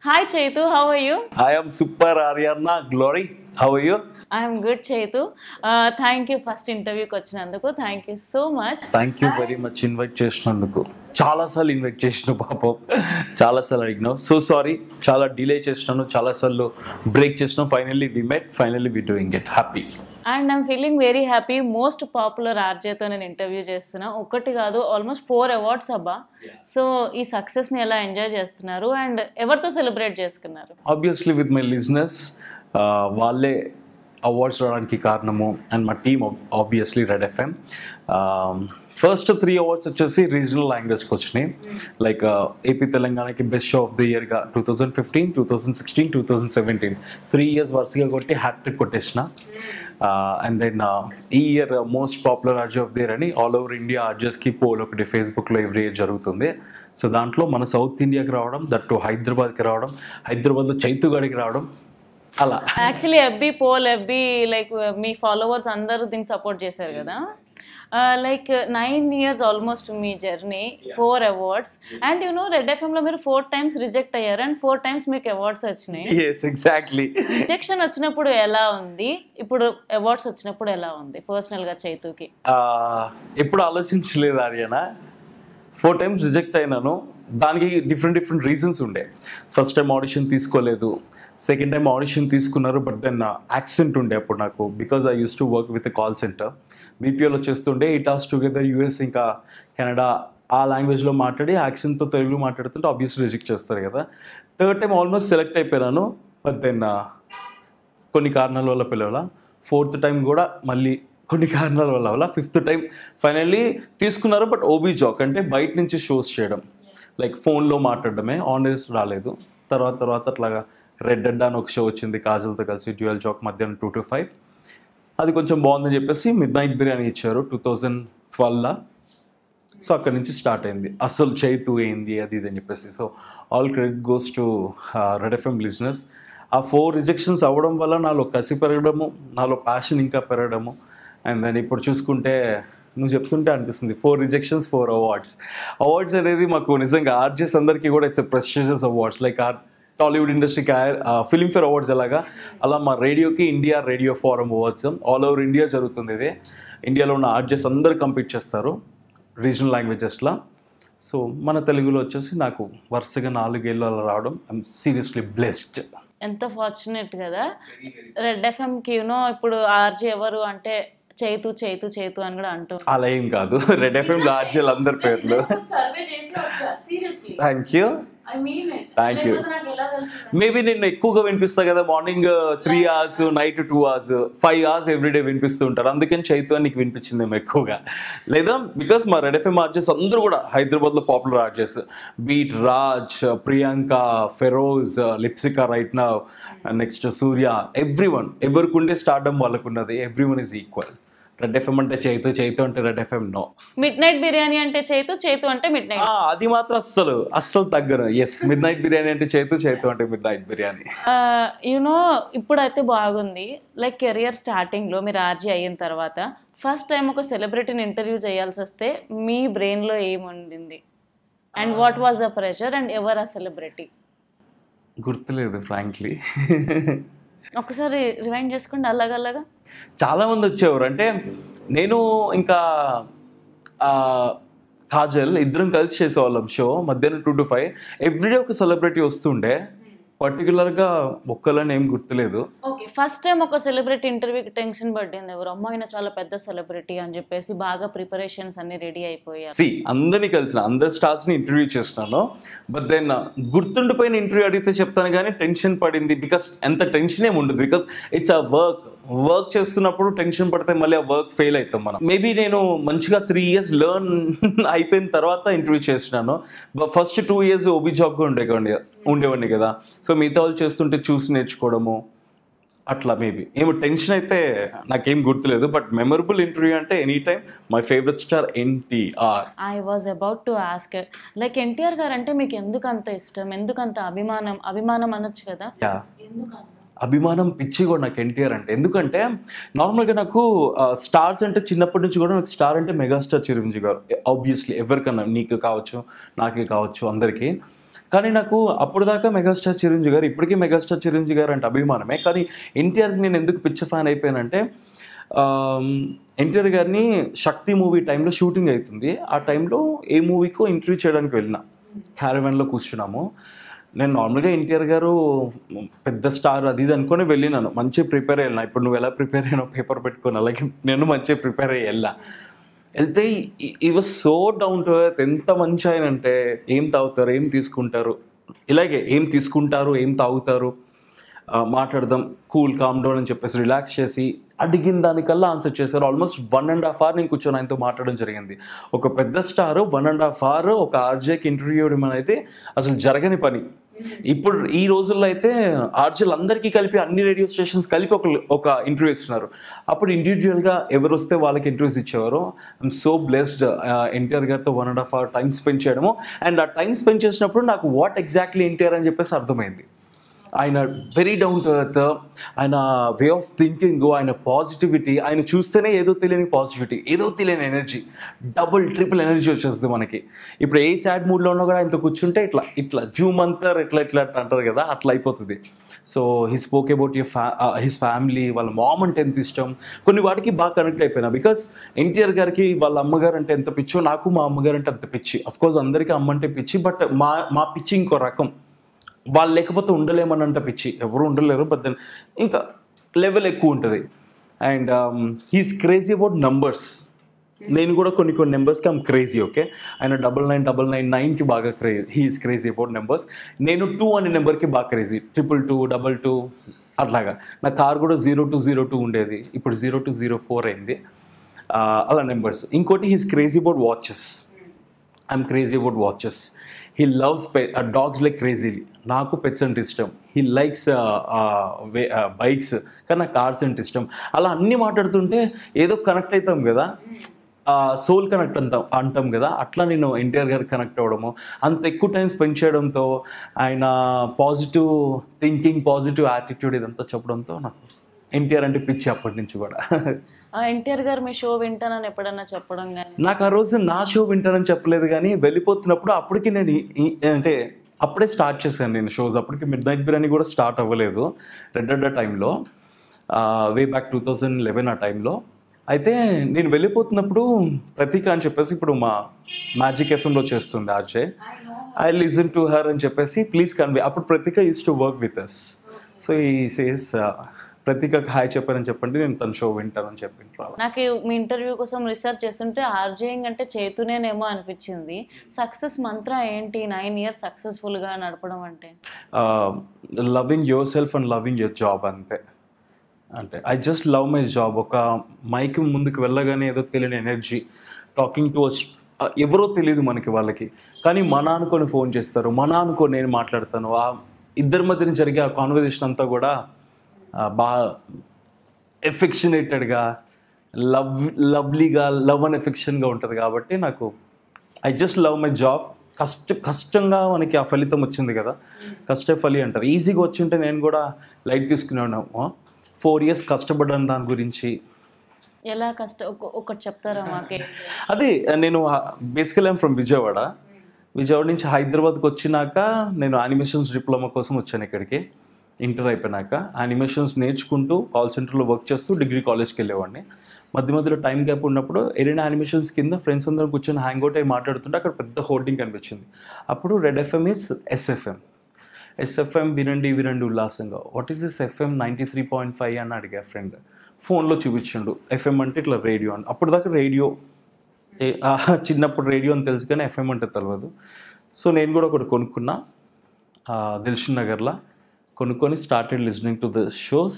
Hi Chaitu how are you I am Super Ariana Glory. How are you? I'm good Chaitu thank you first ఇంటర్వ్యూకి వచ్చినందుకు thank you so much thank you very much invite చేసినందుకు చాలాసార్లు invite చేసిన పాపం చాలాసార్లు అడిగినావు so sorry చాలా delay చేసినాను చాలాసార్లు బ్రేక్ చేసినాం finally we met finally we doing it happy and I'm feeling very happy most popular ఆర్జేతో నేను ఇంటర్వ్యూ చేస్తున్నా ఒకటి కాదు ఆల్మోస్ట్ ఫోర్ అవార్డ్స్ అబ్బా సో ఈ సక్సెస్ని ఎలా ఎంజాయ్ చేస్తున్నారు అండ్ ఎవరితో సెలబ్రేట్ చేసుకున్నారు ఆబ్వియస్లీ విత్ మై లిజినెస్ వాళ్ళే అవార్డ్స్ రావడానికి కారణము అండ్ మా team obviously red FM first three awards వచ్చేసి రీజనల్ లాంగ్వేజ్కి వచ్చినాయి లైక్ ఏపీ తెలంగాణకి బెస్ట్ షో ఆఫ్ ది ఇయర్గా two thousand fifteen two thousand sixteen two thousand seventeen three years వరుసగా కొట్టి హ్యాట్రిక్ కొట్టేసిన అండ్ దెన్ ఈ year most popular RJ of the year అని ఆల్ ఓవర్ ఇండియా ఆర్జెస్కి పోల్ ఒకటి ఫేస్బుక్లో ఎవ్రీ ఇయర్ జరుగుతుంది సో దాంట్లో మన సౌత్ ఇండియాకి రావడం దట్ టు హైదరాబాద్కి రావడం హైదరాబాద్లో చైతుగాడికి రావడం అలా actually FB poll FB like మీ ఫాలోవర్స్ అందరూ దీనికి సపోర్ట్ చేశారు కదా లైక్ నైన్ ఇయర్స్ ఆల్మోస్ట్ మీ journey four awards and you know red ఎఫ్ఎంలో మీరు ఫోర్ టైమ్స్ రిజెక్ట్ అయ్యారు అండ్ ఫోర్ టైమ్స్ మీకు అవార్డ్స్ వచ్చినాయి ఎస్ ఎగ్జాక్ట్లీ రిజెక్షన్ వచ్చినప్పుడు ఎలా ఉంది ఇప్పుడు అవార్డ్స్ వచ్చినప్పుడు ఎలా ఉంది పర్సనల్గా చైతుకి ఎప్పుడు ఆలోచించలేదు ఆర్యన ఫోర్ టైమ్స్ రిజెక్ట్ అయినాను దానికి డిఫరెంట్ డిఫరెంట్ రీజన్స్ ఉండే ఫస్ట్ టైం ఆడిషన్ తీసుకోలేదు సెకండ్ టైం ఆడిషన్ తీసుకున్నారు బట్ దెన్ యాక్సెంట్ ఉండే అప్పుడు నాకు because I use to work with call centre బీపీఓలో చేస్తుండే ఇట్ హాస్ టుగెదర్ యూఎస్ ఇంకా కెనడా ఆ లాంగ్వేజ్లో మాట్లాడి యాక్సెంట్తో తెలుగు మాట్లాడుతుంటే ఆబ్వియస్లీ రిజెక్ట్ చేస్తారు కదా థర్డ్ టైం ఆల్మోస్ట్ సెలెక్ట్ అయిపోయినాను బట్ దెన్ కొన్ని కారణాల వల్ల పిలవాల ఫోర్త్ టైం కూడా మళ్ళీ కొన్ని కారణాల వల్ల వల్ల ఫిఫ్త్ టైం ఫైనల్లీ తీసుకున్నారు బట్ ఓబీ జాక్ అంటే బయట నుంచి షోస్ చేయడం లైక్ ఫోన్లో మాట్లాడడమే ఆనర్స్ రాలేదు తర్వాత తర్వాత అట్లాగా రెడ్ అడ్డా అని ఒక షో వచ్చింది కాజల్తో కలిసి డ్యూయల్ జాక్ మధ్యాహ్నం టూ టు ఫైవ్ అది కొంచెం బాగుందని చెప్పేసి మిడ్ నైట్ బిర్యానీ ఇచ్చారు టూ థౌజండ్ ట్వెల్వ్లో సో అక్కడి నుంచి స్టార్ట్ అయింది అసలు చైతు ఏంది అది ఇది అని చెప్పేసి so all credit goes to red FM business ఆ ఫోర్ రిజెక్షన్స్ అవ్వడం వల్ల నాలో కసి పెరగడము నాలో ప్యాషన్ ఇంకా పెరగడము అండ్ దెన్ ఇప్పుడు చూసుకుంటే నువ్వు చెప్తుంటే అనిపిస్తుంది four rejections four awards awards అనేది మాకు నిజంగా ఆర్జెస్ అందరికీ కూడా it's prestigious awards like our Tollywood ఇండస్ట్రీకి ఫిలింఫేర్ అవార్డ్స్ ఎలాగా అలా మా రేడియోకి India radio forum awards all over India జరుగుతుంది ఇది ఇండియాలో ఉన్న ఆర్జెస్ అందరు కంపీట్ చేస్తారు రీజనల్ లాంగ్వేజెస్లో సో మన తెలుగులో వచ్చేసి నాకు వరుసగా నాలుగేళ్ళు అలా రావడం ఐఎమ్ సీరియస్లీ బ్లెస్డ్ ఎంత ఫార్చునేట్ కదా రెడ్ ఎఫ్ఎంకి యూనో ఇప్పుడు ఆర్జే ఎవరు అంటే చైతు చైతు చైతు అని కూడా అంటూ అలా ఏం కాదు రెడ్ ఎఫ్ఎం ఆర్జీలు అందరి పేర్లు సర్వే చేసి వచ్చారు seriously thank you I mean it Thank you. నాకు ఎలా తెలుసు మేబీ నేను ఎక్కువగా వినిపిస్తా కదా morning three hours night two hours five hours everyday వినిపిస్తూ ఉంటారు అందుకని చైతు అని నీకు వినిపించిందేమో ఎక్కువగా లేదా బికాస్ మా రెడ్ ఎఫ్ఎం ఆర్జెస్ అందరూ కూడా హైదరాబాద్లో పాపులర్ ఆర్జెస్ బీట్ రాజ్ ప్రియాంక ఫెరోజ్ లిప్సికా రైట్ నా నెక్స్ట్ సూర్య ఎవ్రీ వన్ ఎవరికి ఉండే స్టార్డమ్ వాళ్ళకు ఉన్నది every one is equal red FM అంటే చైతు చైతు అంటే red FM no midnight biryani అంటే చైతు చైతు అంటే మిడ్ నైట్ అది మాత్రం అస్సలు అస్సలు తగ్గను ఎస్ మిడ్ నైట్ బిర్యానీ అంటే చైతు చైతు అంటే మిడ్ నైట్ బిర్యానీ యూనో ఇప్పుడైతే బాగుంది లైక్ కెరియర్ స్టార్టింగ్లో మీరు ఆర్జీ అయిన తర్వాత ఫస్ట్ టైం ఒక సెలబ్రిటీని ఇంటర్వ్యూ చేయాల్సి వస్తే మీ బ్రెయిన్లో ఏముండింది and what was the pressure and ever ఆ సెలబ్రిటీ గుర్తులేదు ఫ్రాంక్లీ ఒకసారి రిమైండ్ చేసుకోండి అలాగలాగా చాలా మంది వచ్చేవారు అంటే నేను ఇంకా ఆ, కాజల్ ఇద్దరం కలిసి చేసేవాళ్ళం షో మధ్యాహ్నం టూ టు ఫైవ్ ఎవ్రీడే ఒక సెలబ్రిటీ వస్తుండే పర్టికులర్గా ఒక్కలని ఏం గుర్తులేదు ఓకే ఫస్ట్ టైం ఒక సెలబ్రిటీ ఇంటర్వ్యూకి టెన్షన్ పడింది ఎవరు అమ్మాయిన చాలా పెద్ద సెలబ్రిటీ అని చెప్పేసి బాగా ప్రిపరేషన్స్ అన్ని రెడీ అయిపోయారు సి అందరినీ కలిసిన అందరు స్టార్స్ని ఇంటర్వ్యూ చేస్తున్నాను బట్ దెన్ గుర్తుండిపోయిన ఇంటర్వ్యూ అడిగితే చెప్తాను కానీ టెన్షన్ పడింది బికాస్ ఎంత టెన్షన్ ఏమి ఉండదు because it's a work work చేస్తున్నప్పుడు టెన్షన్ పడితే మళ్ళీ ఆ వర్క్ ఫెయిల్ అవుతాం మనం మేబీ నేను మంచిగా త్రీ ఇయర్స్ లెర్న్ అయిపోయిన తర్వాత ఇంటర్వ్యూ చేసినాను ఫస్ట్ టూ ఇయర్స్ ఓబీ జాబ్గా ఉండేవాడిని ఉండేవాడిని కదా సో మిగతా వాళ్ళు చేస్తుంటే చూసి నేర్చుకోవడము అట్లా మేబీ ఏమో టెన్షన్ అయితే నాకేం గుర్తులేదు బట్ మెమరబుల్ ఇంటర్వ్యూ అంటే any time my favourite star NTR I was about to ask like NTR garu అంటే మీకు ఎందుకు అంత ఇష్టం ఎందుకు అంత అభిమానం అభిమానం అనొచ్చు కదా యా ఎందుకు అంత అభిమానం పిచ్చి కూడా నాకు ఎన్టీఆర్ అంటే ఎందుకంటే నార్మల్గా నాకు స్టార్స్ అంటే చిన్నప్పటి నుంచి కూడా నాకు స్టార్ అంటే మెగాస్టార్ చిరంజీవి గారు ఆబ్వియస్లీ ఎవరికన్నా నీకు కావచ్చు నాకే కావచ్చు అందరికీ కానీ నాకు అప్పుడు దాకా మెగాస్టార్ చిరంజీవి గారు ఇప్పటికీ మెగాస్టార్ చిరంజీవి గారు అంటే అభిమానమే కానీ ఎన్టీఆర్కి నేను ఎందుకు పిచ్చ ఫ్యాన్ అయిపోయానంటే ఎన్టీఆర్ గారిని శక్తి మూవీ టైంలో షూటింగ్ అవుతుంది ఆ టైంలో ఏ మూవీకో ఇంటర్వ్యూ చేయడానికి వెళ్ళిన క్యారవెన్లో కూర్చున్నాము నేను నార్మల్గా ఎన్టీఆర్ గారు పెద్ద స్టార్ అది ఇది అనుకొని వెళ్ళినాను మంచిగా ప్రిపేర్ అయ్యాను ఇప్పుడు నువ్వు ఎలా ప్రిపేర్ అయినా పేపర్ పెట్టుకొని అలాగే నేను మంచిగా ప్రిపేర్ అయ్యి వెళ్ళా వెళ్తే ఈ was so down to earth ఎంత మంచి ఆయన అంటే ఏం తాగుతారు ఏం తీసుకుంటారు ఇలాగే ఏం తీసుకుంటారు ఏం తాగుతారు ఆ, మాట్లాడదాం కూల్ కామ్ డౌన్ అని చెప్పేసి రిలాక్స్ చేసి అడిగిన దానికల్లా ఆన్సర్ చేశారు almost one and half hour నేను కూర్చొని ఆయనతో మాట్లాడడం జరిగింది ఒక పెద్ద star one and half hour ఒక ఆర్జేకి ఇంటర్వ్యూ ఇవ్వడం అనేది అసలు జరగని పని ఇప్పుడు ఈ రోజుల్లో అయితే ఆర్జీలు అందరికీ కలిపి అన్ని రేడియో స్టేషన్స్ కలిపి ఒక ఒక ఇంటర్వ్యూ ఇస్తున్నారు అప్పుడు ఇండివిజువల్గా ఎవరు వస్తే వాళ్ళకి ఇంటర్వ్యూస్ ఇచ్చేవారు ఐఎమ్ సో బ్లెస్డ్ ఎన్టీఆర్ గారితో one and half hour time spend చేయడము అండ్ ఆ టైం స్పెండ్ చేసినప్పుడు నాకు వాట్ ఎగ్జాక్ట్లీ ఎన్టీఆర్ అని చెప్పేసి అర్థమైంది ఆయన వెరీ డౌన్ టు ఎర్త్ ఆయన వే ఆఫ్ థింకింగ్ ఆయన పాజిటివిటీ ఆయన చూస్తేనే ఏదో తెలియని పాజిటివిటీ ఏదో తెలియని ఎనర్జీ డబుల్ ట్రిపుల్ ఎనర్జీ వచ్చేస్తుంది మనకి ఇప్పుడు ఏ సాడ్ మూడ్లో ఉన్నా కూడా ఆయనతో కూర్చుంటే ఇట్లా ఇట్లా జూమ్ అంతర్ ఇట్లా ఇట్లా అంటారు కదా అట్లా అయిపోతుంది so he spoke about you ఫ్యా హిస్ ఫ్యామిలీ వాళ్ళ మామ్ అంటే ఎంత ఇష్టం కొన్ని వాటికి బాగా కనెక్ట్ అయిపోయినా బికాస్ ఎన్టీఆర్ గారికి వాళ్ళ అమ్మగారు అంటే ఎంత పిచ్చో నాకు మా అమ్మగారు అంటే అంత పిచ్చి కోర్స్ అందరికీ అమ్మ అంటే పిచ్చి బట్ మా మా పిచ్చి ఇంకో రకం వాళ్ళు లేకపోతే ఉండలేమన్నంత పిచ్చి ఎవరు ఉండలేరు బట్ దెన్ ఇంకా లెవెల్ ఎక్కువ ఉంటుంది and he's crazy about numbers నేను కూడా కొన్ని కొన్ని నెంబర్స్కి ఐమ్ క్రేజీ ఓకే ఆయన డబల్ నైన్ డబల్ నైన్ నైన్కి బాగా craze he's crazy about numbers నేను టూ అనే నెంబర్కి బాగా crazy triple two double two అట్లాగా నా కార్ కూడా జీరో టూ జీరో టూ ఉండేది ఇప్పుడు జీరో టూ జీరో ఫోర్ అయింది ఆ, అలా నెంబర్స్ ఇంకోటి he's crazy about watches I'm crazy about watches he loves పె డాగ్స్ లైక్ క్రేజీలీ నాకు పెట్స్ అంటే ఇష్టం హీ లైక్స్ బైక్స్ కానీ నాకు కార్స్ అంటే ఇష్టం అలా అన్నీ మాట్లాడుతుంటే ఏదో కనెక్ట్ అవుతాం కదా సోల్ కనెక్ట్ అంటాం అంటాం కదా అట్లా నేను ఎన్టీఆర్ గారికి కనెక్ట్ అవ్వడము అంత ఎక్కువ టైం స్పెండ్ చేయడంతో ఆయన పాజిటివ్ థింకింగ్ పాజిటివ్ యాటిట్యూడ్ ఇదంతా చెప్పడంతో నాకు ఎన్టీఆర్ అంటే పిచ్చి అప్పటి నుంచి కూడా ఎన్టీఆర్ గారు మీ షో వింటానని ఎప్పుడన్నా చెప్పడం కానీ నాకు ఆ రోజు నా షో వింటానని చెప్పలేదు కానీ వెళ్ళిపోతున్నప్పుడు అప్పటికి నేను ఈ- ఈ- అంటే అప్పుడే స్టార్ట్ చేశాను నేను షోస్ అప్పటికి మిడ్ నైట్ బిర్యానీ కూడా స్టార్ట్ అవ్వలేదు రెడ్ అడ్డ టైంలో way back two thousand eleven ఆ టైంలో అయితే నేను వెళ్ళిపోతున్నప్పుడు ప్రతీక అని చెప్పేసి ఇప్పుడు మా మ్యాజిక్ ఎఫ్ఎంలో చేస్తుంది RJ I listen to her అని చెప్పేసి ప్లీజ్ కన్వే అప్పుడు Prateeka use to work with us so ఈ సేస్ ప్రతీకకి హాయ్ చెప్పారని చెప్పండి నేను తన షో వింటానని చెప్పి నాకు ఈ- మీ ఇంటర్వ్యూ కోసం రీసెర్చ్ చేస్తుంటే ఆర్జేయింగ్ అంటే చేతునేనేమో అనిపించింది సక్సెస్ మంత్ర ఏంటి నైన్ ఇయర్స్ సక్సెస్ఫుల్గా నడపడం అంటే loving yourself and loving your job అంతే అంటే I just love my job ఒక మైక్ ముందుకు వెళ్ళగానే ఏదో తెలియని ఎనర్జీ టాకింగ్ టు ఎవరో తెలియదు మనకి వాళ్ళకి కానీ మన అనుకొని ఫోన్ చేస్తారు మన అనుకొని నేను మాట్లాడతాను ఆ ఇద్దరి మధ్యన జరిగే ఆ కాన్వర్జేషన్ అంతా కూడా ఆ, బాగా ఎఫెక్షనేటెడ్గా లవ్ లవ్లీగా లవ్ అండ్ ఎఫెక్షన్గా ఉంటుంది కాబట్టి నాకు I just love my job కష్ట కష్టంగా మనకి ఆ ఫలితం వచ్చింది కదా కష్ట ఫలి అంటారు ఈజీగా వచ్చింటే నేను కూడా లైట్ తీసుకున్నాను ఫోర్ ఇయర్స్ కష్టపడ్డాను దాని గురించి ఎలా కష్ట ఒక- ఒకటి చెప్తారా మాకే అదే నేను బేసికల్ ఐమ్ ఫ్రమ్ విజయవాడ విజయవాడ నుంచి హైదరాబాద్కి వచ్చినాక నేను యానిమేషన్స్ డిప్లొమా కోసం వచ్చాను ఇక్కడికి ఇంటర్ అయిపోయినాక యానిమేషన్స్ నేర్చుకుంటూ కాల్ సెంటర్లో వర్క్ చేస్తూ డిగ్రీ కాలేజ్కి వెళ్ళేవాడిని మధ్య మధ్యలో టైం గ్యాప్ ఉన్నప్పుడు ఎరినా యానిమేషన్స్ కింద ఫ్రెండ్స్ అందరం కూర్చొని హ్యాంగ్ అవుట్ అయ్యి మాట్లాడుతుంటే అక్కడ పెద్ద హోర్డింగ్ కనిపించింది అప్పుడు red FM is SFM SFM వినండి వినండి ఉల్లాసంగా what is this FM ninety three point five అని అడిగా ఫ్రెండ్ ఫోన్లో చూపించిండు ఎఫ్ఎం అంటే ఇట్లా రేడియో అని అప్పుడు దాకా రేడియో ఏ- ఆ, చిన్నప్పుడు రేడియో అని తెలుసు కానీ ఎఫ్ఎం అంటే తెలియదు సో నేను కూడా ఒకటి కొనుక్కున్నా ఆ, దిల్షన్ నగర్లో కొనుక్కొని started listening to the shows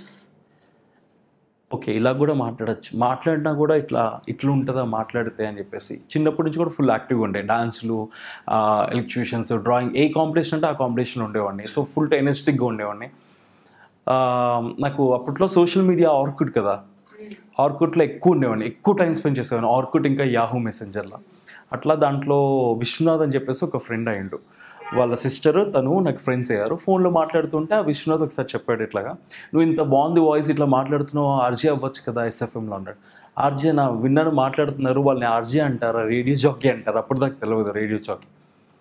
okay ఇలా కూడా మాట్లాడచ్చు మాట్లాడినా కూడా ఇట్లా ఇట్లా ఉంటుందా మాట్లాడితే అని చెప్పేసి చిన్నప్పటి నుంచి కూడా ఫుల్ యాక్టివ్గా ఉండే డాన్స్లు ఎలక్ట్యూషన్స్ డ్రాయింగ్ ఏ కాంపిటీషన్ అంటే ఆ కాంపిటీషన్ ఉండేవాడిని సో ఫుల్ ఎనర్జెటిక్గా ఉండేవాడిని ఆ, నాకు అప్పట్లో సోషల్ మీడియా ఆర్కుడ్ కదా ఆర్కుట్లో ఎక్కువ ఉండేవాడిని ఎక్కువ టైం స్పెండ్ చేసేవాడిని ఆర్కుట్ ఇంకా యాహూ మెసెంజర్లో అట్లా దాంట్లో విశ్వనాథ్ అని చెప్పేసి ఒక ఫ్రెండ్ అయ్యిండు వాళ్ళ సిస్టర్ తను నాకు ఫ్రెండ్స్ అయ్యారు ఫోన్లో మాట్లాడుతుంటే ఆ విశ్వనాథ్ ఒకసారి చెప్పాడు ఇట్లాగా నువ్వు ఇంత బాగుంది వాయిస్ ఇట్లా మాట్లాడుతున్నావు ఆర్జే అవ్వచ్చు కదా ఎస్ఎఫ్ఎంలో అన్నాడు ఆర్జే నా విన్నాను మాట్లాడుతున్నారు వాళ్ళని ఆర్జే అంటారా రేడియో జాకీ అంటారు అప్పుడు దాకా తెలియదు రేడియో జాకీ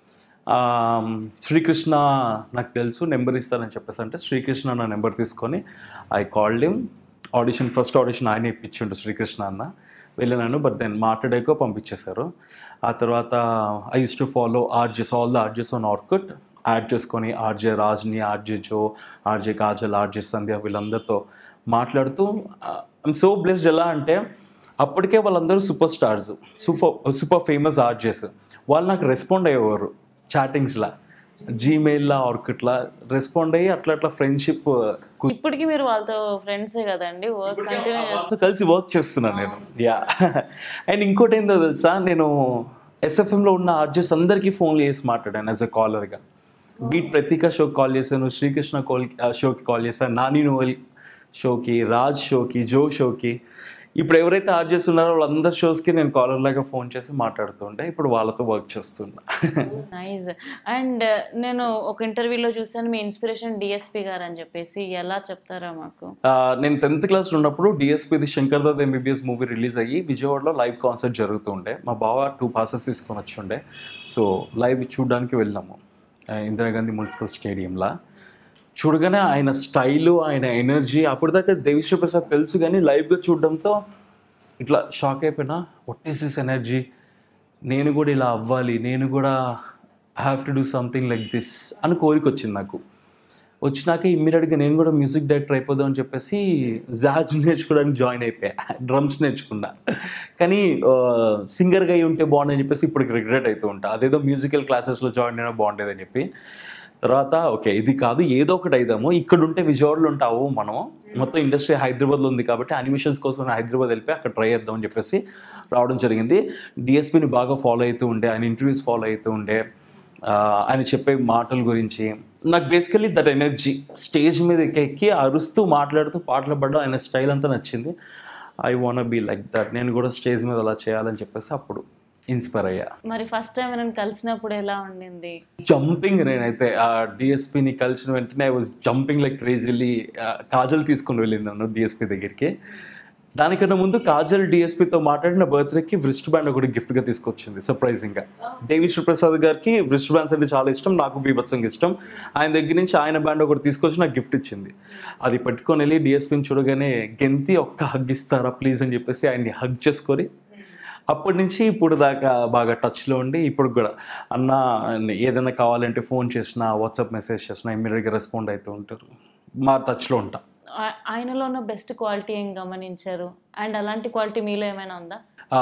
ఆ, శ్రీకృష్ణ నాకు తెలుసు నెంబర్ ఇస్తానని చెప్పేసి అంటే శ్రీకృష్ణ నా నెంబర్ తీసుకొని I called him audition first audition ఆయన ఇప్పించిండు శ్రీకృష్ణ అన్న వెళ్ళినాను బట్ దెన్ మాట్లాడాక పంపించేశారు ఆ తర్వాత I use to follow RJs all the RJs on Orkut add చేసుకొని ఆర్జే రాజ్ని RJ Jo RJ Kajal RJ Sandhya వీళ్ళందరితో మాట్లాడుతూ ఐమ్ సో బ్లెస్డ్ ఎలా అంటే అప్పటికే వాళ్ళందరూ super stars super super famous RJs వాళ్ళు నాకు రెస్పాండ్ అయ్యేవారు చాటింగ్స్లా జీమెయిల్లా ఆర్కుట్లా రెస్పాండ్ అయ్యి అట్లా అట్లా ఫ్రెండ్షిప్ ఇప్పటికి మీరు వాళ్ళతో ఫ్రెండ్సే కదండి వర్క్ కంటిన్యూ చేస్తారు వాళ్ళతో కలిసి వర్క్ చేస్తున్నాను నేను యా అండ్ ఇంకోటి ఏందో తెలుసా నేను ఎస్ఎఫ్ఎంలో ఉన్న ఆర్జెస్ అందరికీ ఫోన్లు చేసి మాట్లాడాను యాజ్ అ కాలర్గా బీట్ ప్రతీక షోకి కాల్ చేశాను శ్రీకృష్ణ కాల్ షోకి కాల్ చేశాను నాని నోవెల్ షోకి రాజ్ షోకి జో షోకి ఇప్పుడు ఎవరైతే ఆర్జెస్ ఉన్నారో వాళ్ళందరి షోస్కి నేను కాలర్ లాగా ఫోన్ చేసి మాట్లాడుతుంటే ఇప్పుడు వాళ్ళతో వర్క్ చేస్తున్నా నైస్ అండ్ నేను ఒక ఇంటర్వ్యూలో చూసాను మీ ఇన్స్పిరేషన్ డిఎస్పి గారు అని చెప్పేసి ఎలా చెప్తారా మాకు ఆ, నేను టెన్త్ క్లాస్ ఉన్నప్పుడు డిఎస్పీది Shankar Dada MBBS movie release అయ్యి విజయవాడలో లైవ్ కాన్సర్ట్ జరుగుతుండే మా బావ టూ పాసెస్ తీసుకొని వచ్చుండే సో లైవ్ చూడడానికి వెళ్ళాము ఆ, ఇందిరాగాంధీ మున్సిపల్ స్టేడియంలో చూడగానే ఆయన స్టైలు ఆయన ఎనర్జీ అప్పటిదాకా దేవిశ్రీ ప్రసాద్ తెలుసు కానీ లైవ్గా చూడడంతో ఇట్లా షాక్ అయిపోయినా వాట్ ఈస్ దిస్ ఎనర్జీ నేను కూడా ఇలా అవ్వాలి నేను కూడా have to do something like this అని కోరిక వచ్చింది నాకు వచ్చినాక ఇమ్మీడియట్గా నేను కూడా మ్యూజిక్ డైరెక్టర్ అయిపోదాం అని చెప్పేసి జాజ్ నేర్చుకోవడానికి జాయిన్ అయిపోయా డ్రమ్స్ నేర్చుకున్నా కానీ సింగర్గా అయి ఉంటే బాగుండని చెప్పేసి ఇప్పుడు రిగ్రెట్ అవుతూ ఉంటా అదేదో మ్యూజికల్ క్లాసెస్లో జాయిన్ అయినా బాగుండేదని చెప్పి తర్వాత ఓకే ఇది కాదు ఏదో ఒకటి అయిదాము ఇక్కడ ఉంటే విజయవాడలో ఉంటావు మనం మొత్తం ఇండస్ట్రీ హైదరాబాద్లో ఉంది కాబట్టి అనిమేషన్స్ కోసం హైదరాబాద్ వెళ్ళిపోయి అక్కడ ట్రై చేద్దాం అని చెప్పేసి రావడం జరిగింది డిఎస్పీని బాగా ఫాలో అవుతూ ఉండే ఆయన ఇంటర్వ్యూస్ ఫాలో అవుతూ ఉండే ఆ, ఆయన చెప్పే మాటల గురించి నాకు బేసికలీ దట్ ఎనర్జీ స్టేజ్ మీద ఎక్కి ఎక్కి అరుస్తూ మాట్లాడుతూ పాటలు పడడం ఆయన స్టైల్ అంతా నచ్చింది I want be like that నేను కూడా స్టేజ్ మీద అలా చేయాలని చెప్పేసి అప్పుడు ఇన్స్పైర్ అయ్యా మరి ఫస్ట్ టైం నేను కలిసినప్పుడు ఎలా ఉండింది జంపింగ్ నేనైతే ఆ డిఎస్పీని కలిసిన వెంటనే I was jumping like crazily Kajal తీసుకొని వెళ్ళింది నన్ను డిఎస్పీ దగ్గరికి దానికన్నా ముందు కాజల్ డిఎస్పీతో మాట్లాడిన బర్త్డేకి వ్రిస్ట్ బ్యాండ్ ఒకటి గిఫ్ట్గా తీసుకొచ్చింది సర్ప్రైజింగ్గా దేవి శ్రీప్రసాద్ గారికి వ్రిస్ట్ బ్యాండ్స్ అంటే చాలా ఇష్టం నాకు బీభత్సంగా ఇష్టం ఆయన దగ్గర నుంచి ఆయన బ్యాండ్ ఒకటి తీసుకొచ్చి నాకు గిఫ్ట్ ఇచ్చింది అది పెట్టుకొని వెళ్ళి డిఎస్పీని చూడగానే గెంతి ఒక్క హగ్ ఇస్తారా ప్లీజ్ అని చెప్పేసి ఆయన్ని హగ్ చేసుకొని అప్పటి నుంచి ఇప్పుడు దాకా బాగా టచ్లో ఉండి ఇప్పుడు కూడా అన్న ఏదైనా కావాలంటే ఫోన్ చేసినా వాట్సాప్ మెసేజ్ చేసినా ఇమ్మీడియట్గా రెస్పాండ్ అవుతూ ఉంటారు మా టచ్లో ఉంటా ఆ- ఆయనలో ఉన్న బెస్ట్ క్వాలిటీ ఏం గమనించారు అండ్ అలాంటి క్వాలిటీ మీలో ఏమైనా ఉందా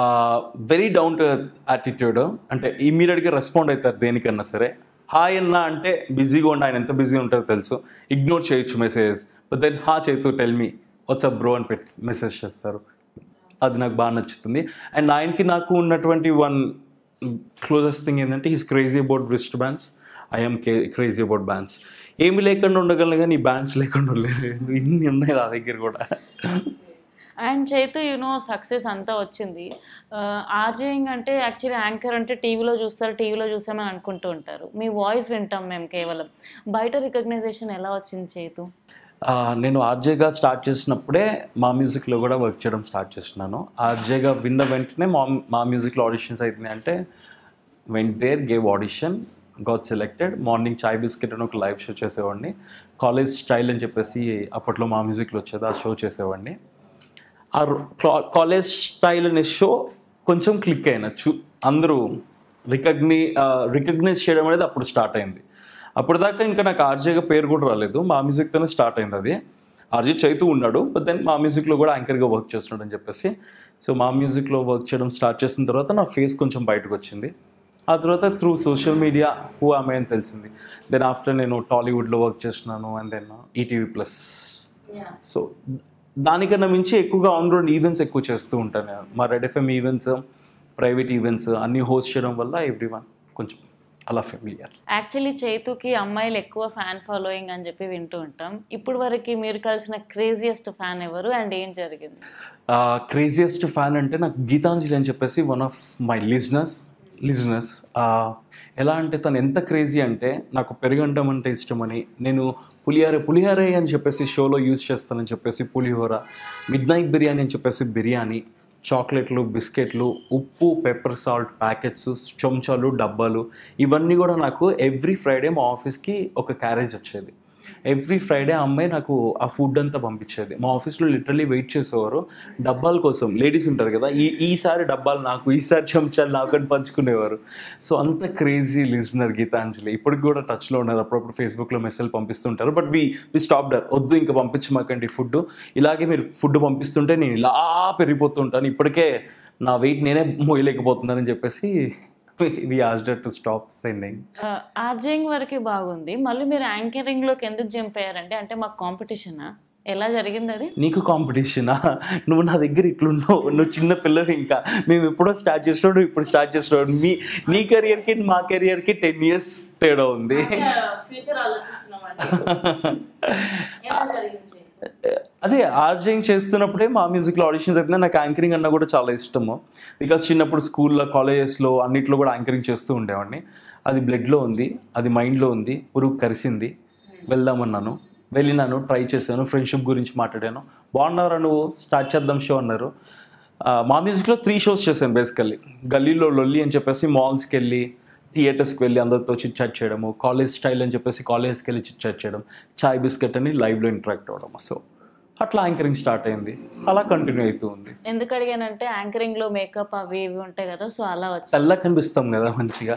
వెరీ డౌన్ టు యాటిట్యూడ్ అంటే ఇమ్మీడియట్గా రెస్పాండ్ అవుతారు దేనికన్నా సరే హాయ్ అన్న అంటే బిజీగా ఉండి ఆయన ఎంత బిజీగా ఉంటారో తెలుసు ఇగ్నోర్ చేయొచ్చు మెసేజ్ బట్ దెన్ హా చేతు టెల్ మీ వాట్సాప్ బ్రో అని పెట్టి మెసేజ్ చేస్తారు అది నాకు బాగా నచ్చుతుంది అండ్ ఆయనకి నాకు ఉన్నటువంటి వన్ క్లోజెస్ట్ థింగ్ ఏంటంటే he's crazy about wrist bands I'm crazy about bands ఏమి లేకుండా ఉండగలను కానీ ఈ బ్యాండ్స్ లేకుండా ఉండలేదు ఇన్ని ఉన్నాయి నా దగ్గర కూడా అండ్ చైతు యూనో సక్సెస్ అంతా వచ్చింది ఆర్జేయింగ్ అంటే యాక్చువల్లీ యాంకర్ అంటే టీవీలో చూస్తారు టీవీలో చూసామని అనుకుంటూ ఉంటారు మీ వాయిస్ వింటాం మేము కేవలం బయట రికగ్నైజేషన్ ఎలా వచ్చింది చైతు ఆ, నేను ఆర్జేగా స్టార్ట్ చేసినప్పుడే మా మ్యూజిక్లో కూడా వర్క్ చేయడం స్టార్ట్ చేస్తున్నాను ఆర్జేగా విన్న వెంటనే మా మా మ్యూజిక్లో ఆడిషన్స్ అవుతున్నాయి అంటే went there gave audition got selected morning chai biscuit అని ఒక లైవ్ షో చేసేవాడిని కాలేజ్ స్టైల్ అని చెప్పేసి అప్పట్లో మా మ్యూజిక్లో వచ్చేది ఆ షో చేసేవాడిని ఆ కాలేజ్ స్టైల్ అనే షో కొంచెం క్లిక్ అయిన చూ అందరూ రికగ్ని రికగ్నైజ్ చేయడం అనేది అప్పుడు స్టార్ట్ అయింది అప్పుడు దాకా ఇంకా నాకు ఆర్జేగా పేరు కూడా రాలేదు మా మ్యూజిక్తోనే స్టార్ట్ అయింది అది ఆర్జే చైతూ ఉన్నాడు బట్ దెన్ మా మ్యూజిక్లో కూడా యాంకర్గా వర్క్ చేస్తున్నాడు అని చెప్పేసి సో మా మ్యూజిక్లో వర్క్ చేయడం స్టార్ట్ చేసిన తర్వాత నా ఫేస్ కొంచెం బయటకు వచ్చింది ఆ తర్వాత త్రూ సోషల్ మీడియా హూ ఆమె అని తెలిసింది దెన్ ఆఫ్టర్ నేను టాలీవుడ్లో వర్క్ చేస్తున్నాను and then ETV plus so దానికన్నా మించి ఎక్కువగా ఆన్ రోడ్ ఈవెంట్స్ ఎక్కువ చేస్తూ ఉంటాను నేను మా red FM events private events అన్నీ హోస్ట్ చేయడం వల్ల ఎవ్రీ వన్ కొంచెం అలా ఫెమిలియర్ యాక్చువల్లీ చైతుకి అమ్మాయిలు ఎక్కువ ఫ్యాన్ ఫాలోయింగ్ అని చెప్పి వింటూ ఉంటాం ఇప్పుడు వరకు మీరు కలిసిన క్రేజియస్ట్ ఫ్యాన్ ఎవరు అండ్ ఏం జరిగింది క్రేజియస్ట్ ఫ్యాన్ అంటే నాకు గీతాంజలి అని చెప్పేసి వన్ ఆఫ్ మై లిజినెస్ లిజినెస్ ఎలా అంటే తను ఎంత క్రేజీ అంటే నాకు పెరుగంటం అంటే ఇష్టమని నేను పులిహార పులిహారే అని చెప్పేసి షోలో యూజ్ చేస్తానని చెప్పేసి పులిహోర మిడ్ నైట్ బిర్యానీ అని చెప్పేసి బిర్యానీ చాక్లెట్లు బిస్కెట్లు ఉప్పు పెప్పర్ సాల్ట్ ప్యాకెట్స్ చెంచాలు డబ్బాలు ఇవన్నీ కూడా నాకు ఎవ్రీ ఫ్రైడే మా ఆఫీస్కి ఒక క్యారేజ్ వచ్చేది ఎవ్రీ ఫ్రైడే అమ్మాయి నాకు ఆ ఫుడ్ అంతా పంపించేది మా ఆఫీస్లో లిటరలీ వెయిట్ చేసేవారు డబ్బాల కోసం లేడీస్ ఉంటారు కదా ఈ ఈసారి డబ్బాలు నాకు ఈసారి చెంచాలు నాకు అని పంచుకునేవారు సో అంత క్రేజీ లిజనర్ గీతాంజలి ఇప్పటికి కూడా టచ్లో ఉన్నారు అప్పుడప్పుడు ఫేస్బుక్లో మెసేజ్ పంపిస్తుంటారు బట్ వి వి స్టాప్ డర్ వద్దు ఇంకా పంపించమాకండి ఫుడ్ ఇలాగే మీరు ఫుడ్ పంపిస్తుంటే నేను ఇలా పెరిగిపోతుంటాను ఇప్పటికే నా వెయిట్ నేనే మోయలేకపోతున్నానని చెప్పేసి we asked her to stop sending RJing వరకు బాగుంది మళ్ళీ మీరు యాంకరింగ్ లోకి ఎందుకు జంప్ అయ్యారంటే అంటే మాకు కాంపిటీషనా ఎలా జరిగింది అది నీకు కాంపిటీషనా నువ్వు నా దగ్గర ఇట్లున్నావు నువ్వు చిన్న పిల్లలు ఇంకా మేము ఎప్పుడో స్టార్ట్ చేసినాడు నువ్వు ఇప్పుడు స్టార్ట్ చేసినాడు మీ నీ కెరియర్కి మా కెరియర్కి టెన్ ఇయర్స్ తేడా ఉంది ఫ్యూచర్ అదే ఆర్జయింగ్ చేస్తున్నప్పుడే మా మ్యూజిక్లో ఆడిషన్స్ అయితే నాకు యాంకరింగ్ అన్న కూడా చాలా ఇష్టము బికాస్ చిన్నప్పుడు స్కూల్లో కాలేజెస్లో అన్నిట్లో కూడా యాంకరింగ్ చేస్తూ ఉండేవాడిని అది బ్లడ్లో ఉంది అది మైండ్లో ఉంది పురుగు కరిసింది వెళ్దామన్నాను వెళ్ళినాను ట్రై చేశాను ఫ్రెండ్షిప్ గురించి మాట్లాడాను బాగున్నారా నువ్వు స్టార్ట్ చేద్దాం షో అన్నారు ఆ, మా మ్యూజిక్లో త్రీ షోస్ చేశాను బేసికల్లీ గల్లీలో లొల్లి అని చెప్పేసి మాల్స్కి వెళ్ళి థియేటర్స్కి వెళ్ళి అందరితో చిట్ చాట్ చేయడము కాలేజ్ స్టైల్ అని చెప్పేసి కాలేజ్కి వెళ్ళి చిట్ చాట్ చేయడం చాయ్ బిస్కెట్ అని లైవ్లో ఇంటరాక్ట్ అవ్వడం సో అట్లా యాంకరింగ్ స్టార్ట్ అయింది అలా కంటిన్యూ అవుతూ ఉంది ఎందుకు అడిగానంటే యాంకరింగ్ లో మేకప్ అవి ఇవి ఉంటాయి కదా సో అలా వచ్చి తెల్ల కనిపిస్తాం కదా మంచిగా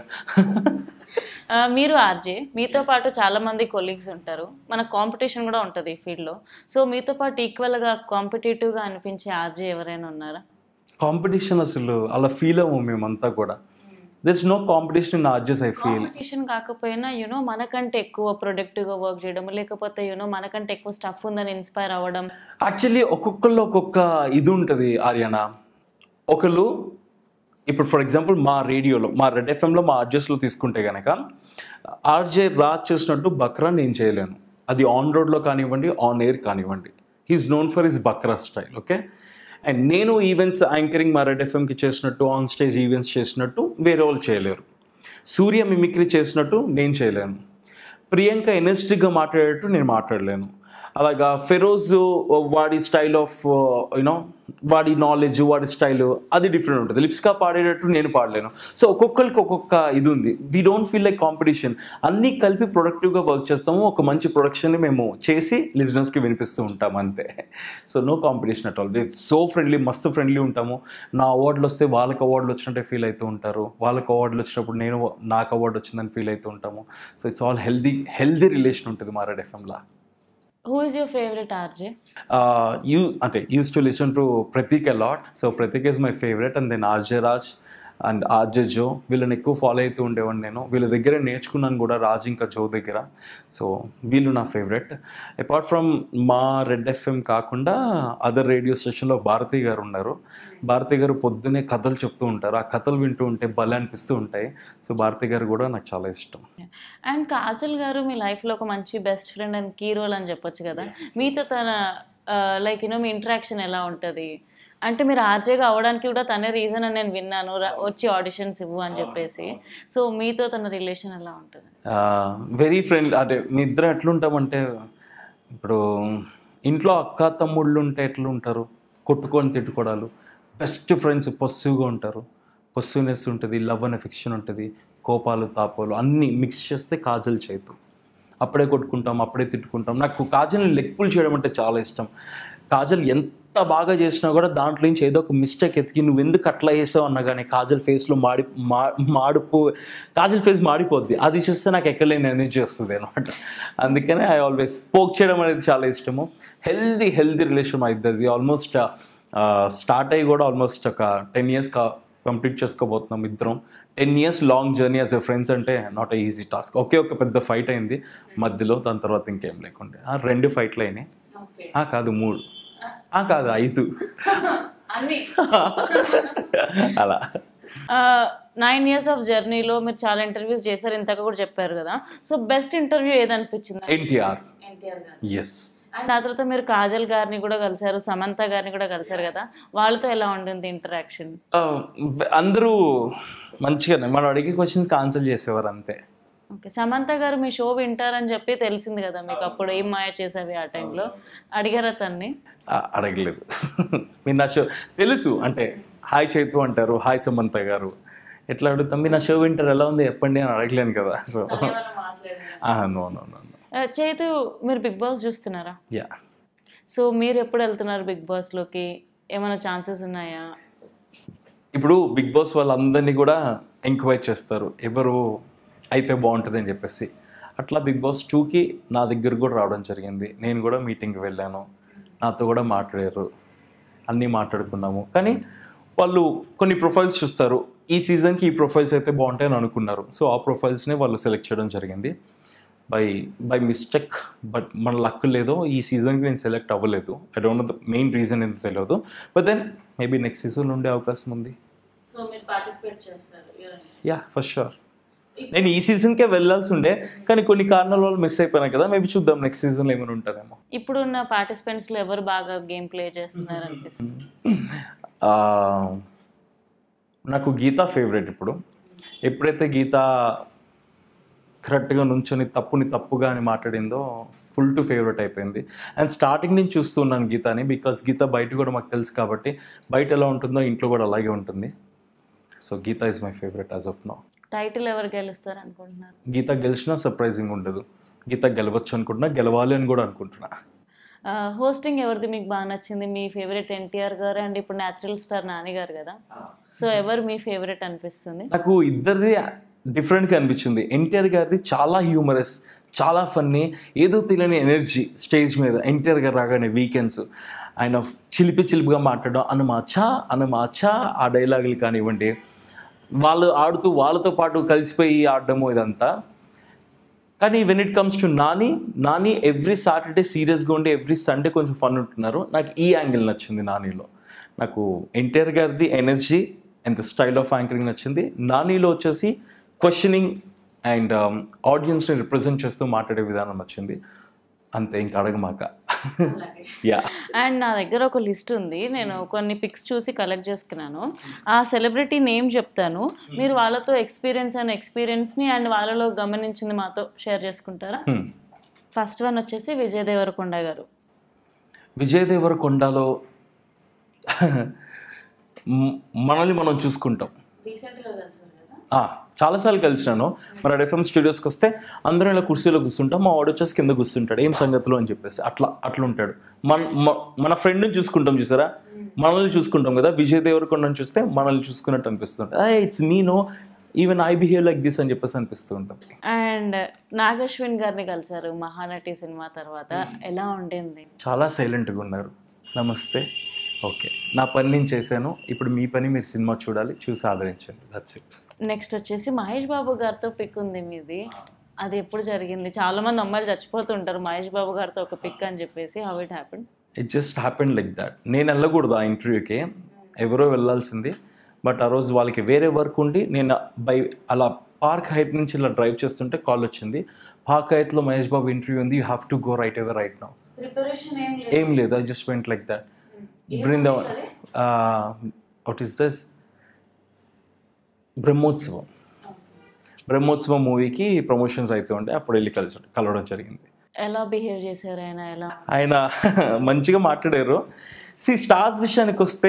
ఆ, మీరు ఆర్జే మీతో పాటు చాలా మంది కొలీగ్స్ ఉంటారు మన కాంపిటీషన్ కూడా ఉంటుంది ఈ ఫీల్డ్ లో సో మీతో పాటు ఈక్వల్ గా కాంపిటేటివ్ గా అనిపించే ఆర్జే ఎవరైనా ఉన్నారా కాంపిటీషన్ అసలు అలా ఫీల్ అవ్వము మేమంతా కూడా this no competition in RJs I feel competition కాకపోయినా యూనో మనకంటే ఎక్కువ ప్రొడక్టివ్ గా వర్క్ చేయడం లేకపోతే యూనో మనకంటే ఎక్కువ స్టఫ్ ఉందని ఇన్స్పైర్ అవ్వడం యాక్చువల్లీ ఒక్కొక్కళ్ళు ఒక్కొక్క ఇది ఉంటుంది ఆర్యన ఒకళ్ళు ఇప్పుడు ఫర్ ఎగ్జాంపుల్ మా రేడియోలో మా రెడ్ ఎఫ్ఎంలో మా ఆర్జెస్లో తీసుకుంటే కనుక ఆర్జే రాజ్ చేసినట్టు బక్రా నేను చేయలేను అది ఆన్ రోడ్లో కానివ్వండి ఆన్ ఎయిర్ కానివ్వండి he's known for his bakra style okay and నేను ఈవెంట్స్ యాంకరింగ్ మా రెడ్ ఎఫ్ఎంకి చేసినట్టు ఆన్ స్టేజ్ ఈవెంట్స్ చేసినట్టు వేరే వాళ్ళు చేయలేరు సూర్య మిమిక్రీ చేసినట్టు నేను చేయలేను ప్రియాంక ఎనర్జెటిక్గా మాట్లాడేటట్టు నేను మాట్లాడలేను అలాగా ఫెరోజ్ వాడి స్టైల్ ఆఫ్ యూనో వాడి నాలెడ్జ్ వాడి స్టైల్ అది డిఫరెంట్ ఉంటుంది లిప్స్కా పాడేటట్టు నేను పాడలేను సో ఒక్కొక్కరికి ఒక్కొక్క ఇది ఉంది we don't feel like competition అన్నీ కలిపి ప్రొడక్టివ్గా వర్క్ చేస్తాము ఒక మంచి ప్రొడక్షన్ని మేము చేసి లిజనర్స్కి వినిపిస్తూ ఉంటాం అంతే so no competition at all we so friendly మస్తు ఫ్రెండ్లీ ఉంటాము నా అవార్డులు వస్తే వాళ్ళకి అవార్డులు వచ్చినట్టే ఫీల్ అవుతూ ఉంటారు వాళ్ళకి అవార్డులు వచ్చినప్పుడు నేను నాకు అవార్డు వచ్చిందని ఫీల్ అవుతూ ఉంటాము so it's all healthy healthy relation ఉంటుంది మా రెడ్ ఎఫ్ఎంలా who is your favourite RJ use అంటే use to listen to Prateek a lot so Prateek is my favourite and then RJ Raj and RJ Jo వీళ్ళని ఎక్కువ ఫాలో అవుతూ ఉండేవాడిని నేను వీళ్ళ దగ్గర నేర్చుకున్నాను కూడా రాజ్ ఇంకా జో దగ్గర సో వీళ్ళు నా ఫేవరెట్ అపార్ట్ ఫ్రమ్ మా రెడ్ ఎఫ్ఎం కాకుండా అదర్ రేడియో స్టేషన్లో భారతి గారు ఉన్నారు భారతి గారు పొద్దునే కథలు చెప్తూ ఉంటారు ఆ కథలు వింటూ ఉంటే భలే అనిపిస్తూ ఉంటాయి సో భారతి గారు కూడా నాకు చాలా ఇష్టం అండ్ కాజల్ గారు మీ లైఫ్లో ఒక మంచి best friend and key role అని చెప్పొచ్చు కదా మీతో తన లైక్ యూనో మీ ఇంటరాక్షన్ ఎలా ఉంటుంది అంటే మీరు ఆర్జేగా అవడానికి కూడా తనే రీజన్ అని నేను విన్నాను రా- వచ్చి ఆడిషన్స్ ఇవ్వు అని చెప్పేసి సో మీతో తన రిలేషన్ ఎలా ఉంటుంది వెరీ ఫ్రెండ్లీ అంటే మీ ఇద్దరు ఎట్లుంటామంటే ఇప్పుడు ఇంట్లో అక్క తమ్ముళ్ళు ఉంటే ఎట్లుంటారు కొట్టుకొని తిట్టుకోవడాలు బెస్ట్ ఫ్రెండ్స్ పొస్సివ్గా ఉంటారు పొస్సివ్నెస్ ఉంటుంది లవ్ అండ్ ఎఫెక్షన్ ఉంటుంది కోపాలు తాపాలు అన్నీ మిక్స్ చేస్తే కాజల్ చేతు అప్పుడే కొట్టుకుంటాం అప్పుడే తిట్టుకుంటాం నాకు కాజల్ని లెక్కులు చేయడం అంటే చాలా ఇష్టం కాజల్ ఎంత బాగా చేసినా కూడా దాంట్లో నుంచి ఏదో ఒక మిస్టేక్ ఎతికి నువ్వు ఎందుకు అట్లా చేసావు అన్నా కానీ కాజల్ ఫేస్లో మాడి మా మాడిపో కాజల్ ఫేస్ మాడిపోద్ది అది చూస్తే నాకు ఎక్కలేని ఎనర్జీ వస్తుంది అనమాట అందుకనే ఐ ఆల్వేస్ పోక్ చేయడం అనేది చాలా ఇష్టము హెల్దీ హెల్దీ రిలేషన్ మా ఇద్దరిది ఆల్మోస్ట్ స్టార్ట్ అయ్యి కూడా ఆల్మోస్ట్ ఒక టెన్ ఇయర్స్ కా కంప్లీట్ చేసుకోబోతున్నాం ఇద్దరం ten years long journey as a friends అంటే నాట్ ఎ ఈజీ టాస్క్ ఒకే ఒక పెద్ద ఫైట్ అయింది మధ్యలో దాని తర్వాత ఇంకేం లేకుండే ఆ, రెండు ఫైట్లు అయినాయి ఆ, కాదు మూడు ఆ, కాదు ఐదు అన్ని అలా నైన్ ఇయర్స్ ఆఫ్ జర్నీలో మీరు చాలా ఇంటర్వ్యూస్ చేశారు ఇంతగా కూడా చెప్పారు కదా సో బెస్ట్ ఇంటర్వ్యూ ఏదనిపించింది ఎన్టీఆర్ ఎన్టీఆర్ గారు ఎస్ అండ్ ఆ తర్వాత మీరు కాజల్ గారిని కూడా కలిశారు సమంత గారిని కూడా కలిశారు కదా వాళ్ళతో ఎలా ఉండింది ఇంటరాక్షన్ అందరూ మంచిగానే మనం అడిగే క్వశ్చన్స్కి ఆన్సర్ చేసేవారు అంతే ఓకే సమంత గారు మీ షో వింటారని చెప్పి తెలిసింది కదా మీకు అప్పుడు ఏం మాయ చేసేవి ఆ టైంలో అడిగారా తన్ని ఆ, అడగలేదు మీరు నా షో తెలుసు అంటే హాయ్ చైతు అంటారు హాయ్ సమంత గారు ఎట్లా అడుగుతాం మీరు నా షో వింటారు ఎలా ఉంది చెప్పండి అని అడగలేను కదా సో నో నో నో ఆ, చైతు మీరు బిగ్ బాస్ చూస్తున్నారా యా సో మీరు ఎప్పుడు వెళ్తున్నారు బిగ్ బాస్లోకి ఏమైనా ఛాన్సెస్ ఉన్నాయా ఇప్పుడు బిగ్ బాస్ వాళ్ళందరినీ కూడా ఎంక్వైర్ చేస్తారు ఎవరు అయితే బాగుంటుంది అని చెప్పేసి అట్లా బిగ్ బాస్ టూకి నా దగ్గర కూడా రావడం జరిగింది నేను కూడా మీటింగ్కి వెళ్ళాను నాతో కూడా మాట్లాడారు అన్నీ మాట్లాడుకున్నాము కానీ వాళ్ళు కొన్ని ప్రొఫైల్స్ చూస్తారు ఈ సీజన్కి ఈ ప్రొఫైల్స్ అయితే బాగుంటాయని అనుకున్నారు సో ఆ ప్రొఫైల్స్నే వాళ్ళు సెలెక్ట్ చేయడం జరిగింది బై బై మిస్టేక్ బట్ మన లక్ లేదో ఈ సీజన్కి నేను సెలెక్ట్ అవ్వలేదు I don't know the main reason ఏంటో తెలియదు but then maybe next season ఉండే అవకాశం ఉంది సో మీరు పార్టిసిపేట్ చేస్తారు యా ఫర్ షూర్ నేను ఈ సీజన్కే వెళ్ళాల్సి ఉండే కానీ కొన్ని కారణాల వల్ల మిస్ అయిపోయినా కదా మేబీ చూద్దాం నెక్స్ట్ సీజన్లో ఏమైనా ఉంటుందేమో ఇప్పుడున్న పార్టిసిపెంట్స్లో ఎవరు బాగా గేమ్ ప్లే చేస్తున్నారు అనిపిస్తుంది ఆ, నాకు గీత ఫేవరెట్ ఇప్పుడు ఎప్పుడైతే గీత కరెక్ట్గా నుంచొని తప్పుని తప్పుగా అని మాట్లాడిందో ఫుల్ టు ఫేవరెట్ అయిపోయింది అండ్ స్టార్టింగ్ నుంచి చూస్తున్నాను గీతాని బికాస్ గీత బయట కూడా మాకు తెలుసు కాబట్టి బయట ఎలా ఉంటుందో ఇంట్లో కూడా అలాగే ఉంటుంది so Geetha is my favourite as of now title ఎవరు గెలుస్తారు అనుకుంటున్నారు గీత గెలిచినా సర్ప్రైజింగ్ ఉండదు గీత గెలవచ్చు అనుకుంటున్నా గెలవాలి అని కూడా అనుకుంటున్నా హోస్టింగ్ ఎవరిది మీకు బాగా నచ్చింది మీ ఫేవరెట్ ఎన్టీఆర్ గారు అండ్ ఇప్పుడు న్యాచురల్ స్టార్ నాని గారు కదా సో ఎవరు మీ ఫేవరెట్ అనిపిస్తుంది నాకు ఇద్దరిది డిఫరెంట్గా అనిపించింది ఎన్టీఆర్ గారిది చాలా హ్యూమరస్ చాలా ఫన్నీ ఏదో తెలియని ఎనర్జీ స్టేజ్ మీద ఎన్టీఆర్ గారు రాగానే వీకెండ్స్ ఆయన చిలిపి చిలిపిగా మాట్లాడడం అనమాచా అనమాచా ఆ డైలాగులు కానివ్వండి వాళ్ళు ఆడుతూ వాళ్ళతో పాటు కలిసిపోయి ఆడడము ఇదంతా కానీ when it comes to Nani Nani every Saturday సీరియస్గా ఉండి ఎవ్రీ సండే కొంచెం ఫన్ ఉంటున్నారు నాకు ఈ యాంగిల్ నచ్చింది నానిలో నాకు ఎన్టీఆర్ గారిది energy and the style of anchoring నచ్చింది నానిలో వచ్చేసి క్వశ్చనింగ్ అండ్ ఆడియన్స్ని రిప్రజెంట్ చేస్తూ మాట్లాడే విధానం నచ్చింది అంతే ఇంకా అడగమాక యా అండ్ నా దగ్గర ఒక లిస్ట్ ఉంది నేను కొన్ని పిక్స్ చూసి కలెక్ట్ చేసుకున్నాను ఆ సెలబ్రిటీ నేమ్ చెప్తాను మీరు వాళ్ళతో ఎక్స్పీరియన్స్ అండ్ ఎక్స్పీరియన్స్ని అండ్ వాళ్ళలో గమనించింది మాతో షేర్ చేసుకుంటారా ఫస్ట్ వన్ వచ్చేసి విజయ్ దేవరకొండ గారు విజయ్ దేవరకొండలో మ్- మనల్ని మనం చూసుకుంటాం రీసెంట్గా కలిసారు కదా ఆ, చాలాసార్లు కలిసినాను మరి ఎఫ్ఎం స్టూడియోస్కి వస్తే అందరం ఇలా కుర్చీలో కూర్చుంటాం మా వాడు వచ్చేసి కింద కూర్చుంటాడు ఏం సంగతులు అని చెప్పేసి అట్లా అట్లా ఉంటాడు మన మ- మన ఫ్రెండ్ని చూసుకుంటాం చూసారా మనల్ని చూసుకుంటాం కదా విజయ్ దేవరకొండని చూస్తే మనల్ని చూసుకున్నట్టు అనిపిస్తుంటుంది it's me no even I behave like this అని చెప్పేసి అనిపిస్తూ ఉంటాం అండ్ నాగశ్విన్ గారిని కలిసారు మహానటి సినిమా తర్వాత ఎలా ఉండింది చాలా సైలెంట్గా ఉన్నారు నమస్తే ఓకే నా పని నేను చేశాను ఇప్పుడు మీ పని మీరు సినిమా చూడాలి చూసి ఆదరించండి దట్స్ ఇట్ నెక్స్ట్ వచ్చేసి మహేష్ బాబు గారితో పిక్ ఉంది మీది అది ఎప్పుడు జరిగింది చాలా మంది అమ్మాయిలు చచ్చిపోతుంటారు మహేష్ బాబు గారితో ఒక పిక్ అని చెప్పేసి how it happen it just happen like that నేను వెళ్ళకూడదు ఆ ఇంటర్వ్యూకి ఎవరో వెళ్ళాల్సింది బట్ ఆ రోజు వాళ్ళకి వేరే వర్క్ ఉండి నేను బై అలా పార్క్ హైత్ నుంచి ఇలా డ్రైవ్ చేస్తుంటే కాల్ వచ్చింది పార్క్ హైత్లో మహేష్ బాబు ఇంటర్వ్యూ ఉంది you have to go right ever right now preparation ఏం ఏం లేదు I just went like that Brindavan what is this Brahmotsavam Brahmotsavam మూవీకి ప్రమోషన్స్ అయితే ఉండే అప్పుడు వెళ్ళి కలిసి కలవడం జరిగింది ఎలా బిహేవ్ చేశారు ఆయన ఎలా ఆయన మంచిగా మాట్లాడారు సి స్టార్స్ విషయానికి వస్తే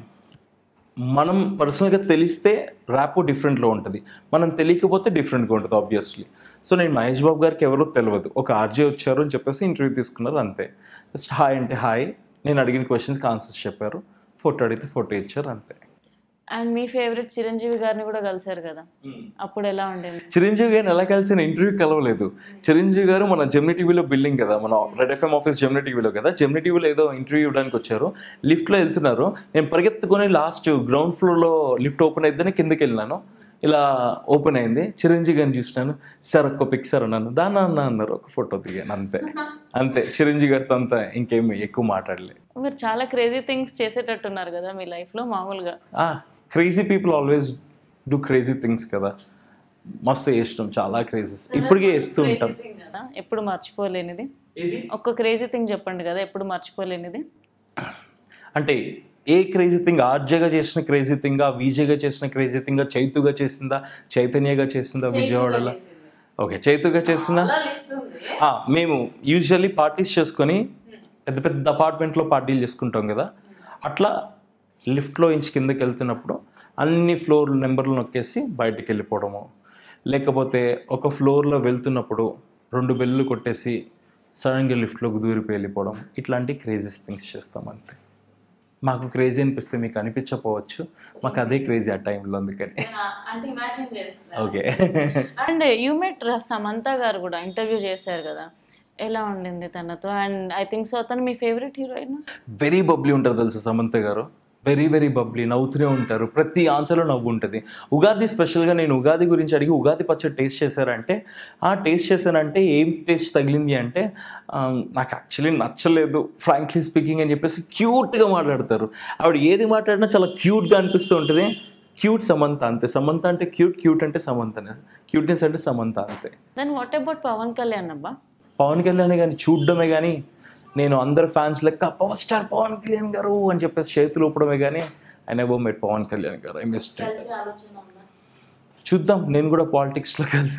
మనం పర్సనల్గా తెలిస్తే ర్యాపో డిఫరెంట్లో ఉంటుంది మనం తెలియకపోతే డిఫరెంట్గా ఉంటుంది ఆబ్వియస్లీ సో నేను మహేష్ బాబు గారికి ఎవరో తెలియదు ఒక ఆర్జే వచ్చారు అని చెప్పేసి ఇంటర్వ్యూ తీసుకున్నారు అంతే జస్ట్ హాయ్ అంటే హాయ్ నేను అడిగిన క్వశ్చన్స్కి ఆన్సర్స్ చెప్పారు ఫోటో అడిగితే ఫోటో ఇచ్చారు అంతే అండ్ మీ ఫేవరెట్ చిరంజీవి గారిని కూడా కలిసారు కదా అప్పుడు ఎలా ఉండింది చిరంజీవి గారిని ఎలా కలిసిన ఇంటర్వ్యూ కలవలేదు చిరంజీవి గారు మన జెమ్ని టీవీలో బిల్డింగ్ కదా మన రెడ్ ఎఫ్ఎం ఆఫీస్ జెమ్ని టీవీలో కదా జెమ్ని టీవీలో ఏదో ఇంటర్వ్యూ ఇవ్వడానికి వచ్చారు లిఫ్ట్లో వెళ్తున్నారు నేను పరిగెత్తుకొని లాస్ట్ గ్రౌండ్ ఫ్లోర్లో లిఫ్ట్ ఓపెన్ అయితేనే కిందకి వెళ్ళినాను ఇలా ఓపెన్ అయింది చిరంజీవి గారిని చూసినాను సార్ ఒక్క పిక్ సార్ అన్నాను దాని అన్న అన్నారు ఒక ఫోటో దిగాను అంతే అంతే చిరంజీవి గారితో అంతా ఇంకేమి ఎక్కువ మాట్లాడలేదు మీరు చాలా క్రేజీ థింగ్స్ చేసేటట్టున్నారు కదా మీ లైఫ్లో మామూలుగా crazy people always do crazy things కదా మస్తు చేసినాం చాలా క్రేజీస్ ఇప్పటికే వేస్తూ ఉంటాం కదా ఎప్పుడు మర్చిపోలేనిది ఒక్క క్రేజీ థింగ్ చెప్పండి కదా ఎప్పుడు మర్చిపోలేనిది అంటే ఏ క్రేజీ థింగ్ ఆర్జేగా చేసిన క్రేజీ థింగ్ వీజేగా చేసిన క్రేజీ థింగ్ చైతుగా చేసిందా చైతన్యగా చేసిందా విజయవాడలో ఓకే చైతుగా చేసిన ఆ, మేము యూజువల్లీ పార్టీస్ చేసుకొని పెద్ద పెద్ద అపార్ట్మెంట్లో పార్టీలు చేసుకుంటాం కదా అట్లా లిఫ్ట్లో ఇంచి కిందకి వెళ్తున్నప్పుడు అన్ని ఫ్లోర్ నెంబర్లు నొక్కేసి బయటికి వెళ్ళిపోవడము లేకపోతే ఒక ఫ్లోర్లో వెళ్తున్నప్పుడు రెండు బెల్లు కొట్టేసి సడన్గా లిఫ్ట్లోకి దూరిపోయి వెళ్ళిపోవడం ఇట్లాంటి క్రేజీస్ థింగ్స్ చేస్తాం అంతే మాకు క్రేజీ అనిపిస్తే మీకు అనిపించకపోవచ్చు మాకు అదే క్రేజీ ఆ టైంలో అందుకని అంటే ఇమాజిన్ చేస్తా okay and you met Samantha garu కూడా ఇంటర్వ్యూ చేశారు కదా ఎలా ఉండింది తనతో అండ్ ఐ థింక్ సో తను మీ ఫేవరెట్ హీరోయిన్ వెరీ బబ్లీ ఉంటారు తెలుసు సమంత గారు వెరీ వెరీ బబ్లీ నవ్వుతూనే ఉంటారు ప్రతి ఆన్సర్లో నవ్వు ఉంటుంది ఉగాది స్పెషల్గా నేను ఉగాది గురించి అడిగి ఉగాది పచ్చడి టేస్ట్ చేశారంటే ఆ టేస్ట్ చేశానంటే ఏం టేస్ట్ తగిలింది అంటే ఆ, నాకు యాక్చువల్లీ నచ్చలేదు ఫ్రాంక్లీ స్పీకింగ్ అని చెప్పేసి క్యూట్గా మాట్లాడతారు ఆవిడ ఏది మాట్లాడినా చాలా క్యూట్గా అనిపిస్తూ ఉంటుంది క్యూట్ సమంత అంతే సమంత అంటే క్యూట్ క్యూట్ అంటే సమంతనే క్యూట్నెస్ అంటే సమంత అంతే then what about Pawan Kalyan అబ్బా పవన్ కళ్యాణ్ కానీ చూడడమే కానీ నేను అందరు ఫ్యాన్స్ లెక్క పవర్ స్టార్ పవన్ కళ్యాణ్ గారు అని చెప్పేసి చేతులు ఊపడమే కానీ I never met Pawan Kalyan garu I Mist చూద్దాం నేను కూడా పాలిటిక్స్లోకి వెళ్తే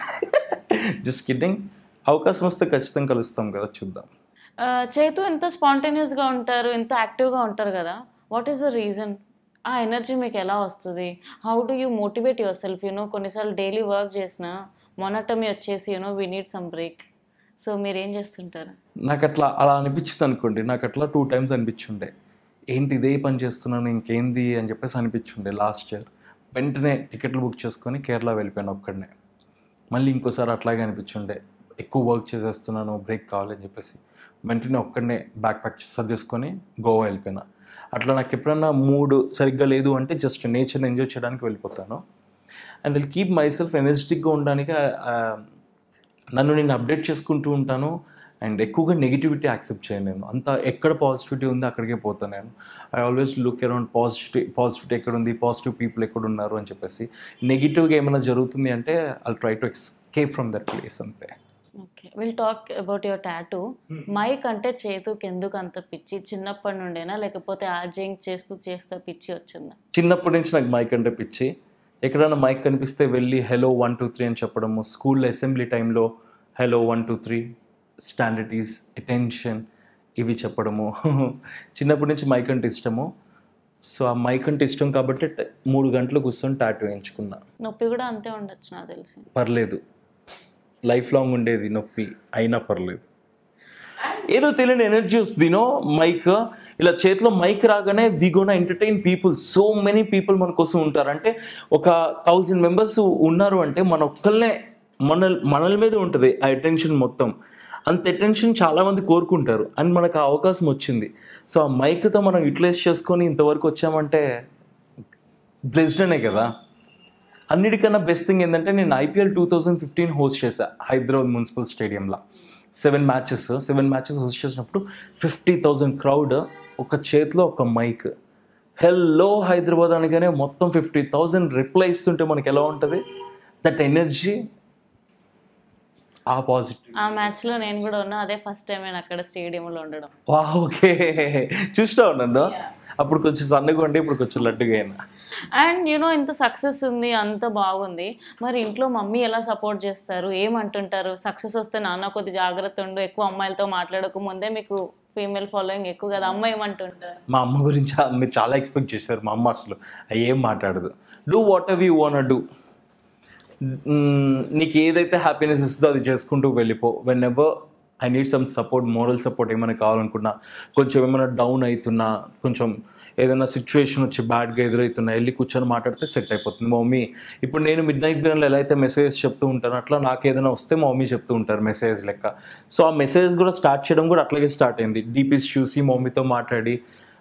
జస్ట్ కిడ్డింగ్ అవకాశం వస్తే ఖచ్చితంగా కలుస్తాం కదా చూద్దాం చేతు ఎంత స్పాంటేనియస్గా ఉంటారు ఎంత యాక్టివ్గా ఉంటారు కదా వాట్ ఈస్ ద రీజన్ ఆ ఎనర్జీ మీకు ఎలా వస్తుంది how do you motivate yourself you know కొన్నిసార్లు డైలీ వర్క్ చేసిన మొనటమి వచ్చేసి you know we need some break so మీరు ఏం చేస్తుంటారు నాకు అట్లా అలా అనిపించింది అనుకోండి నాకు అట్లా టూ టైమ్స్ అనిపించుండే ఏంటి ఇదే పని చేస్తున్నాను ఇంకేంది అని చెప్పేసి అనిపించుండే లాస్ట్ ఇయర్ వెంటనే టికెట్లు బుక్ చేసుకొని కేరళ వెళ్ళిపోయాను ఒక్కడనే మళ్ళీ ఇంకోసారి అట్లాగే అనిపించుండే ఎక్కువ వర్క్ చేసేస్తున్నాను బ్రేక్ కావాలని చెప్పేసి వెంటనే ఒక్కడనే బ్యాక్ ప్యాక్ సర్దేసుకొని గోవా వెళ్ళిపోయినా అట్లా నాకు ఎప్పుడన్నా మూడ్ సరిగ్గా లేదు అంటే జస్ట్ నేచర్ని ఎంజాయ్ చేయడానికి వెళ్ళిపోతాను and will keep myself ఎనర్జెటిక్గా ఉండడానికి ఆ, నన్ను నేను అప్డేట్ చేసుకుంటూ ఉంటాను అండ్ ఎక్కువగా నెగిటివిటీ యాక్సెప్ట్ చేయను నేను అంత ఎక్కడ పాజిటివిటీ ఉంది అక్కడికే పోతాను నేను I always look around positive positivity ఎక్కడ ఉంది పాజిటివ్ పీపుల్ ఎక్కడ ఉన్నారు అని చెప్పేసి నెగిటివ్గా ఏమైనా జరుగుతుంది అంటే I try to escape from that place అంతే okay will talk about your tattoo mike అంటే చేతుకి ఎందుకు అంత పిచ్చి చిన్నప్పటి నుండేనా లేకపోతే ఆర్జింగ్ చేస్తూ చేస్తూ పిచ్చి వచ్చిందా చిన్నప్పటి నుంచి నాకు మైక్ అంటే పిచ్చి ఎక్కడైనా మైక్ కనిపిస్తే వెళ్ళి హలో వన్ టూ త్రీ అని చెప్పడము స్కూల్లో అసెంబ్లీ టైంలో hello one two three stand at ease attention ఇవి చెప్పడము చిన్నప్పటి నుంచి మైక్ అంటే ఇష్టము సో ఆ మైక్ అంటే ఇష్టం కాబట్టి ట- మూడు గంటలు కూర్చొని టాటూ వేయించుకున్నా నొప్పి కూడా అంతే ఉండొచ్చు నాకు తెలిసి పర్లేదు లైఫ్ లాంగ్ ఉండేది నొప్పి అయినా పర్లేదు ఏదో తెలియని ఎనర్జీ వస్తుంది నో మైక్ ఇలా చేతిలో మైక్ రాగానే we gonna entertain people so many people మన కోసం ఉంటారు అంటే ఒక థౌజండ్ మెంబర్స్ ఉన్నారు అంటే మన ఒక్కళ్ళనే మన మనల మీద ఉంటుంది ఆ అటెన్షన్ మొత్తం అంత అటెన్షన్ చాలామంది కోరుకుంటారు అండ్ మనకు ఆ అవకాశం వచ్చింది సో ఆ మైక్తో మనం యూటిలైజ్ చేసుకొని ఇంతవరకు వచ్చామంటే బ్లెస్డ్ అనే కదా అన్నిటికన్నా బెస్ట్ థింగ్ ఏంటంటే నేను IPL two thousand fifteen host చేశా హైదరాబాద్ మున్సిపల్ స్టేడియంలో seven matches seven matches host చేసినప్పుడు ఫిఫ్టీ థౌజండ్ క్రౌడ్ ఒక చేతిలో ఒక మైక్ హెల్లో హైదరాబాద్ అనగానే మొత్తం ఫిఫ్టీ థౌజండ్ రిప్లై ఇస్తుంటే మనకి ఎలా ఉంటుంది దట్ ఎనర్జీ ఆ పాజిటివ్ ఆ మ్యాచ్లో నేను కూడా ఉన్నా అదే ఫస్ట్ టైం నేను అక్కడ స్టేడియంలో ఉండడం వా ఓకే చూస్తా ఉన్నాను అప్పుడు కొంచెం సన్నగా ఉండి ఇప్పుడు కొంచెం లడ్డుగా అయినా అండ్ యూనో ఇంత సక్సెస్ ఉంది అంత బాగుంది మరి ఇంట్లో మమ్మీ ఎలా సపోర్ట్ చేస్తారు ఏమంటుంటారు సక్సెస్ వస్తే నాన్న కొద్ది జాగ్రత్త ఉండు ఎక్కువ అమ్మాయిలతో మాట్లాడక ముందే మీకు ఫీమేల్ ఫాలోయింగ్ ఎక్కువ కదా అమ్మ ఏమంటుంటారు మా అమ్మ గురించి ఆ- మీరు చాలా ఎక్స్పెక్ట్ చేశారు మా అమ్మ అసలు అవి ఏం మాట్లాడదు do whatever you want do నీకు ఏదైతే హ్యాపీనెస్ ఇస్తుందో అది చేసుకుంటూ వెళ్ళిపో whenever I need some support moral support ఏమైనా కావాలనుకున్నా కొంచెం ఏమైనా డౌన్ అవుతున్నా కొంచెం ఏదైనా సిచ్యువేషన్ వచ్చి బ్యాడ్గా ఎదురవుతున్నా వెళ్ళి కూర్చొని మాట్లాడితే సెట్ అయిపోతుంది మా మమ్మీ ఇప్పుడు నేను మిడ్ నైట్ బిర్యానీలో ఎలా అయితే మెసేజెస్ చెప్తూ ఉంటాను అట్లా నాకు ఏదైనా వస్తే మా మమ్మీ చెప్తూ ఉంటారు మెసేజ్ లెక్క సో ఆ మెసేజ్ కూడా స్టార్ట్ చేయడం కూడా అట్లాగే స్టార్ట్ అయింది డీపీస్ చూసి మా మమ్మీతో మాట్లాడి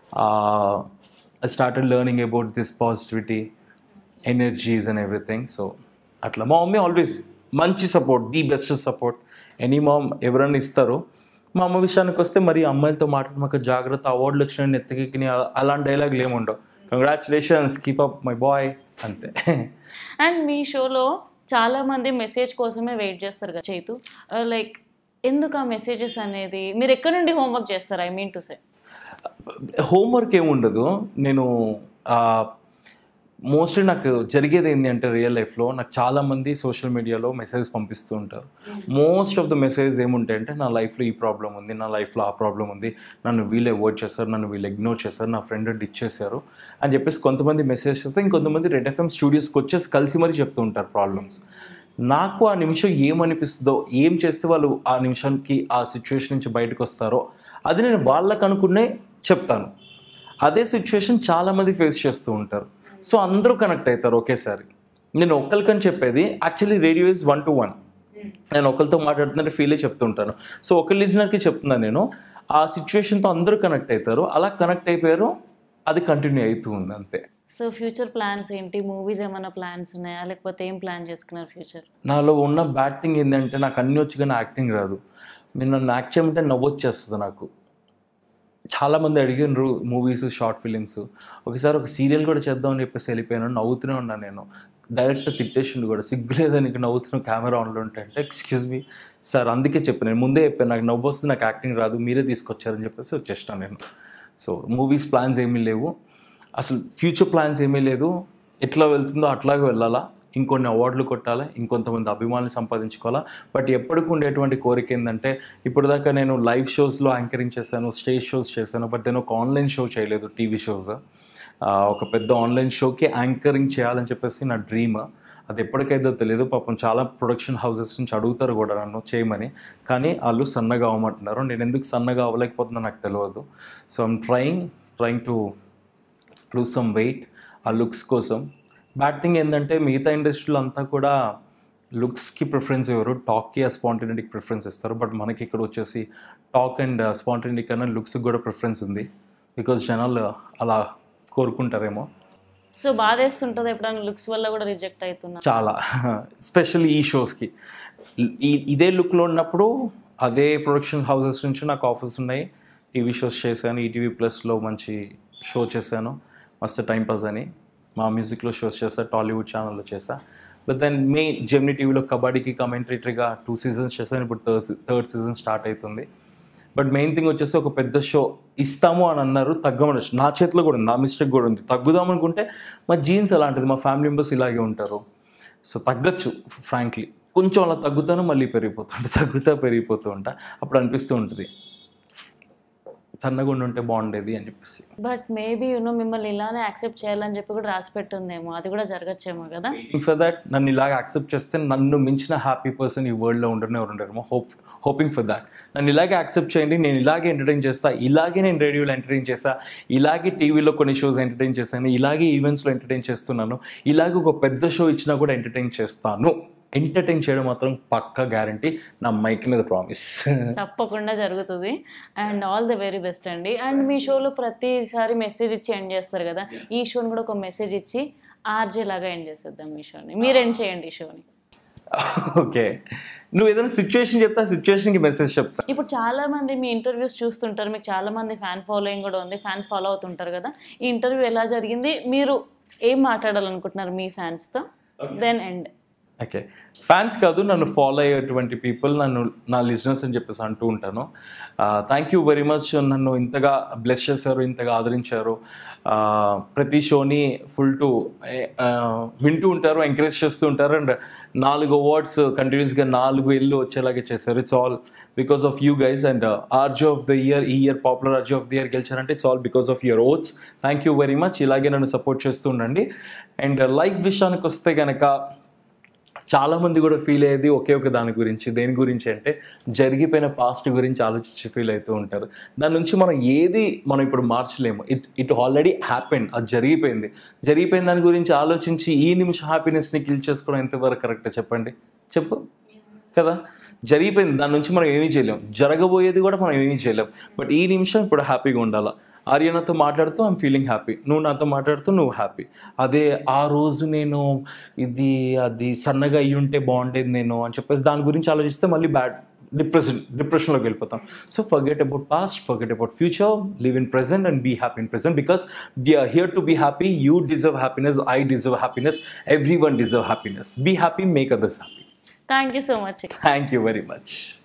I started learning about this positivity energies and everything so అట్లా మా మమ్మీ ఆల్వేస్ మంచి support the best support any mom ఎవరైనా ఇస్తారో మా అమ్మ విషయానికి వస్తే మరి అమ్మాయిలతో మాట్లాడమాక జాగ్రత్త అవార్డులు వచ్చిన ఎత్తికెక్కిన అలాంటి డైలాగులు ఏముండవు congratulations keep up my boy అంతే అండ్ మీ షోలో చాలా మంది మెసేజ్ కోసమే వెయిట్ చేస్తారు కదా చైతు లైక్ ఎందుకు ఆ మెసేజెస్ అనేది మీరు ఎక్కడి నుండి హోంవర్క్ చేస్తారు I mean to say homework ఏముండదు నేను మోస్ట్లీ నాకు జరిగేది ఏంటి అంటే రియల్ లైఫ్లో నాకు చాలామంది సోషల్ మీడియాలో మెసేజ్ పంపిస్తూ ఉంటారు మోస్ట్ ఆఫ్ ద మెసేజ్ ఏముంటాయి అంటే నా లైఫ్లో ఈ ప్రాబ్లం ఉంది నా లైఫ్లో ఆ ప్రాబ్లం ఉంది నన్ను వీళ్ళు అవాయిడ్ చేస్తారు నన్ను వీళ్ళు ఇగ్నోర్ చేస్తారు నా ఫ్రెండ్ డిచ్ చేశారు అని చెప్పేసి కొంతమంది మెసేజ్ చేస్తే ఇంకొంతమంది రెడ్ ఎఫ్ఎం స్టూడియోస్కి వచ్చేసి కలిసి మరీ చెప్తూ ఉంటారు ప్రాబ్లమ్స్ నాకు ఆ నిమిషం ఏమనిపిస్తుందో ఏం చేస్తే వాళ్ళు ఆ నిమిషానికి ఆ సిచ్యువేషన్ నుంచి బయటకు వస్తారో అది నేను వాళ్ళకు అనుకునే చెప్తాను అదే సిచ్యువేషన్ చాలామంది ఫేస్ చేస్తూ ఉంటారు సో అందరూ కనెక్ట్ అవుతారు ఒకేసారి నేను ఒక్కరికని చెప్పేది actually radio is one to one నేను ఒకరితో మాట్లాడుతుంటే ఫీలే చెప్తుంటాను సో ఒక లిజనర్కి చెప్తున్నాను నేను ఆ సిచ్యువేషన్తో అందరూ కనెక్ట్ అవుతారు అలా కనెక్ట్ అయిపోయారు అది కంటిన్యూ అవుతూ ఉంది అంతే సో ఫ్యూచర్ ప్లాన్స్ ఏంటి మూవీస్ ఏమైనా ప్లాన్స్ ఉన్నాయా లేకపోతే ఏం ప్లాన్ చేసుకున్నారు ఫ్యూచర్ నాలో ఉన్న బ్యాడ్ థింగ్ ఏంటంటే నాకు అన్ని వచ్చి కానీ యాక్టింగ్ రాదు మీరు నన్ను యాక్ట్ చేయమంటే నవ్వొచ్చేస్తుంది నాకు చాలామంది అడిగినారు మూవీస్ షార్ట్ ఫిలిమ్స్ ఒకసారి ఒక సీరియల్ కూడా చేద్దామని చెప్పేసి వెళ్ళిపోయాను నవ్వుతూనే ఉన్నాను నేను డైరెక్ట్ తిట్టేసిండు కూడా సిగ్గులేదని నీకు నవ్వుతున్న కెమెరా ఆన్లో ఉంటే అంటే ఎక్స్క్యూజ్ మీ సార్ అందుకే చెప్పాను నేను ముందే చెప్పాను నాకు నవ్వు వస్తుంది నాకు యాక్టింగ్ రాదు మీరే తీసుకొచ్చారని చెప్పేసి వచ్చేసాను నేను సో మూవీస్ ప్లాన్స్ ఏమీ లేవు అసలు ఫ్యూచర్ ప్లాన్స్ ఏమీ లేదు ఎట్లా వెళ్తుందో అట్లాగే వెళ్ళాలా ఇంకొన్ని అవార్డులు కొట్టాలి ఇంకొంతమంది అభిమానులు సంపాదించుకోవాలా బట్ ఎప్పటికి ఉండేటువంటి కోరిక ఏంటంటే ఇప్పుడు దాకా నేను లైవ్ షోస్లో యాంకరింగ్ చేశాను స్టేజ్ షోస్ చేశాను బట్ నేను ఒక ఆన్లైన్ షో చేయలేదు టీవీ షోస్ ఒక పెద్ద ఆన్లైన్ షోకి యాంకరింగ్ చేయాలని చెప్పేసి నా డ్రీమ్ అది ఎప్పటికైతే తెలియదు పాపం చాలా ప్రొడక్షన్ హౌసెస్ నుంచి అడుగుతారు కూడా నన్ను చేయమని కానీ వాళ్ళు సన్నగా అవ్వమంటున్నారు నేను ఎందుకు సన్నగా అవ్వలేకపోతున్నా నాకు తెలియదు so I'm trying trying to lose some weight ఆ లుక్స్ కోసం బ్యాడ్ థింగ్ ఏంటంటే మిగతా ఇండస్ట్రీలో అంతా కూడా లుక్స్కి ప్రిఫరెన్స్ ఇవ్వరు టాక్కి ఆ స్పాంటినిటీకి ప్రిఫరెన్స్ ఇస్తారు బట్ మనకి ఇక్కడ వచ్చేసి టాక్ అండ్ స్పాంటినిటీ కన్నా లుక్స్కి కూడా ప్రిఫరెన్స్ ఉంది బికాజ్ జనాలు అలా కోరుకుంటారేమో సో బాధేస్తుంటుంది ఎప్పుడైనా లుక్స్ వల్ల కూడా రిజెక్ట్ అవుతున్నా చాలా స్పెషల్లీ ఈ షోస్కి ఈ ఇదే లుక్లో ఉన్నప్పుడు అదే ప్రొడక్షన్ హౌసెస్ నుంచి నాకు ఆఫర్స్ ఉన్నాయి టీవీ షోస్ చేశాను ఈటీవీ ప్లస్లో మంచి షో చేశాను మస్తు టైం పాస్ అని మా మ్యూజిక్లో షోస్ చేశా టాలీవుడ్ ఛానల్లో చేశా బట్ దెన్ మే జెమినీ టీవీలో కబడ్డీకి కమెంటరీగా టూ సీజన్స్ చేశాను ఇప్పుడు థర్డ్ థర్డ్ సీజన్ స్టార్ట్ అవుతుంది బట్ మెయిన్ థింగ్ వచ్చేసి ఒక పెద్ద షో ఇస్తాము అని అన్నారు తగ్గమని నా చేతిలో కూడా ఉంది నా మిస్టేక్ కూడా ఉంది తగ్గుదాం అనుకుంటే మా జీన్స్ అలాంటిది మా ఫ్యామిలీ మెంబర్స్ ఇలాగే ఉంటారు సో తగ్గచ్చు ఫ్రాంక్లీ కొంచెం అలా తగ్గుతాను మళ్ళీ పెరిగిపోతుంటా తగ్గుతా పెరిగిపోతూ ఉంటా అప్పుడు అనిపిస్తూ ఉంటుంది సన్నగుండి ఉంటే బాగుండేది అని చెప్పేసి బట్ మేబీ యూనో మిమ్మల్ని ఇలానే యాక్సెప్ట్ చేయాలని చెప్పి కూడా రాసి పెట్టుందేమో అది కూడా జరగచ్చేమో కదా ఫర్ దట్ నన్ను ఇలాగ యాక్సెప్ట్ చేస్తే నన్ను మించిన హ్యాపీ పర్సన్ ఈ వరల్డ్లో ఉండనే ఎవరు ఉండరేమో హోప్ హోపింగ్ ఫర్ దాట్ నన్ను ఇలాగే యాక్సెప్ట్ చేయండి నేను ఇలాగే ఎంటర్టైన్ చేస్తా ఇలాగే నేను రేడియోలో ఎంటర్టైన్ చేస్తా ఇలాగే టీవీలో కొన్ని షోస్ ఎంటర్టైన్ చేశాను ఇలాగే ఈవెంట్స్లో ఎంటర్టైన్ చేస్తున్నాను ఇలాగే ఒక పెద్ద షో ఇచ్చినా కూడా ఎంటర్టైన్ చేస్తాను ఎంటర్టైన్ చేయడం మాత్రం పక్కా గ్యారంటీ నా మైక్ మీద ప్రామిస్ తప్పకుండా జరుగుతుంది and all the very best అండి అండ్ మీ షోలో ప్రతిసారి మెసేజ్ ఇచ్చి ఎండ్ చేస్తారు కదా ఈ షోని కూడా ఒక మెసేజ్ ఇచ్చి ఆర్జే లాగా ఎండ్ చేసేద్దాం మీ షోని మీరు ఎండ్ చేయండి ఈ షోని ఓకే నువ్వు ఏదైనా సిచ్యువేషన్ చెప్తా సిచ్యువేషన్కి మెసేజ్ చెప్తా ఇప్పుడు చాలా మంది మీ ఇంటర్వ్యూస్ చూస్తుంటారు మీకు చాలా మంది ఫ్యాన్ ఫాలోయింగ్ కూడా ఉంది ఫ్యాన్స్ ఫాలో అవుతుంటారు కదా ఈ ఇంటర్వ్యూ ఎలా జరిగింది మీరు ఏం మాట్లాడాలనుకుంటున్నారు మీ ఫ్యాన్స్తో దెన్ ఎండ్ ఓకే ఫ్యాన్స్ కాదు నన్ను ఫాలో అయ్యేటువంటి పీపుల్ నన్ను నా లిజినెస్ అని చెప్పేసి అంటూ ఉంటాను థ్యాంక్ యూ వెరీ మచ్ నన్ను ఇంతగా బ్లెస్ చేశారు ఇంతగా ఆదరించారు ఆ, ప్రతి షోని ఫుల్ టు వింటూ ఉంటారు ఎంకరేజ్ చేస్తూ ఉంటారు అండ్ నాలుగు అవార్డ్స్ కంటిన్యూస్గా నాలుగు ఇల్లు వచ్చేలాగే చేశారు it's all because of you guys and RJ of the year ఈ year popular RJ of the year గెలిచారంటే it's all because of your votes thank you very much ఇలాగే నన్ను సపోర్ట్ చేస్తూ ఉండండి అండ్ లైఫ్ విషయానికి వస్తే కనుక చాలా మంది కూడా ఫీల్ అయ్యేది ఒకే ఒక దాని గురించి దేని గురించి అంటే జరిగిపోయిన పాస్ట్ గురించి ఆలోచించి ఫీల్ అవుతూ ఉంటారు దాని నుంచి మనం ఏది మనం ఇప్పుడు మార్చలేము ఇట్ ఇట్ ఆల్రెడీ హ్యాపెండ్ అది జరిగిపోయింది జరిగిపోయిన దాని గురించి ఆలోచించి ఈ నిమిషం హ్యాపీనెస్ని కిల్ చేసుకోవడం ఎంతవరకు కరెక్ట్ చెప్పండి చెప్పు కదా జరిగిపోయింది దాని నుంచి మనం ఏమీ చేయలేం జరగబోయేది కూడా మనం ఏమీ చేయలేం బట్ ఈ నిమిషం ఇప్పుడు హ్యాపీగా ఉండాలా ఆర్య నాతో మాట్లాడుతూ ఐమ్ ఫీలింగ్ హ్యాపీ నువ్వు నాతో మాట్లాడుతూ నువ్వు హ్యాపీ అదే ఆ రోజు నేను ఇది అది సన్నగా అయ్యి ఉంటే బాగుండేది నేను అని చెప్పేసి దాని గురించి ఆలోచిస్తే మళ్ళీ బ్యాడ్ డిప్రెషన్ డిప్రెషన్లోకి వెళ్ళిపోతాం so forget about past forget about future live in present and be happy in present because we are here to be happy you deserve happiness I deserve happiness everyone deserve happiness be happy make others happy thank you so much thank you very much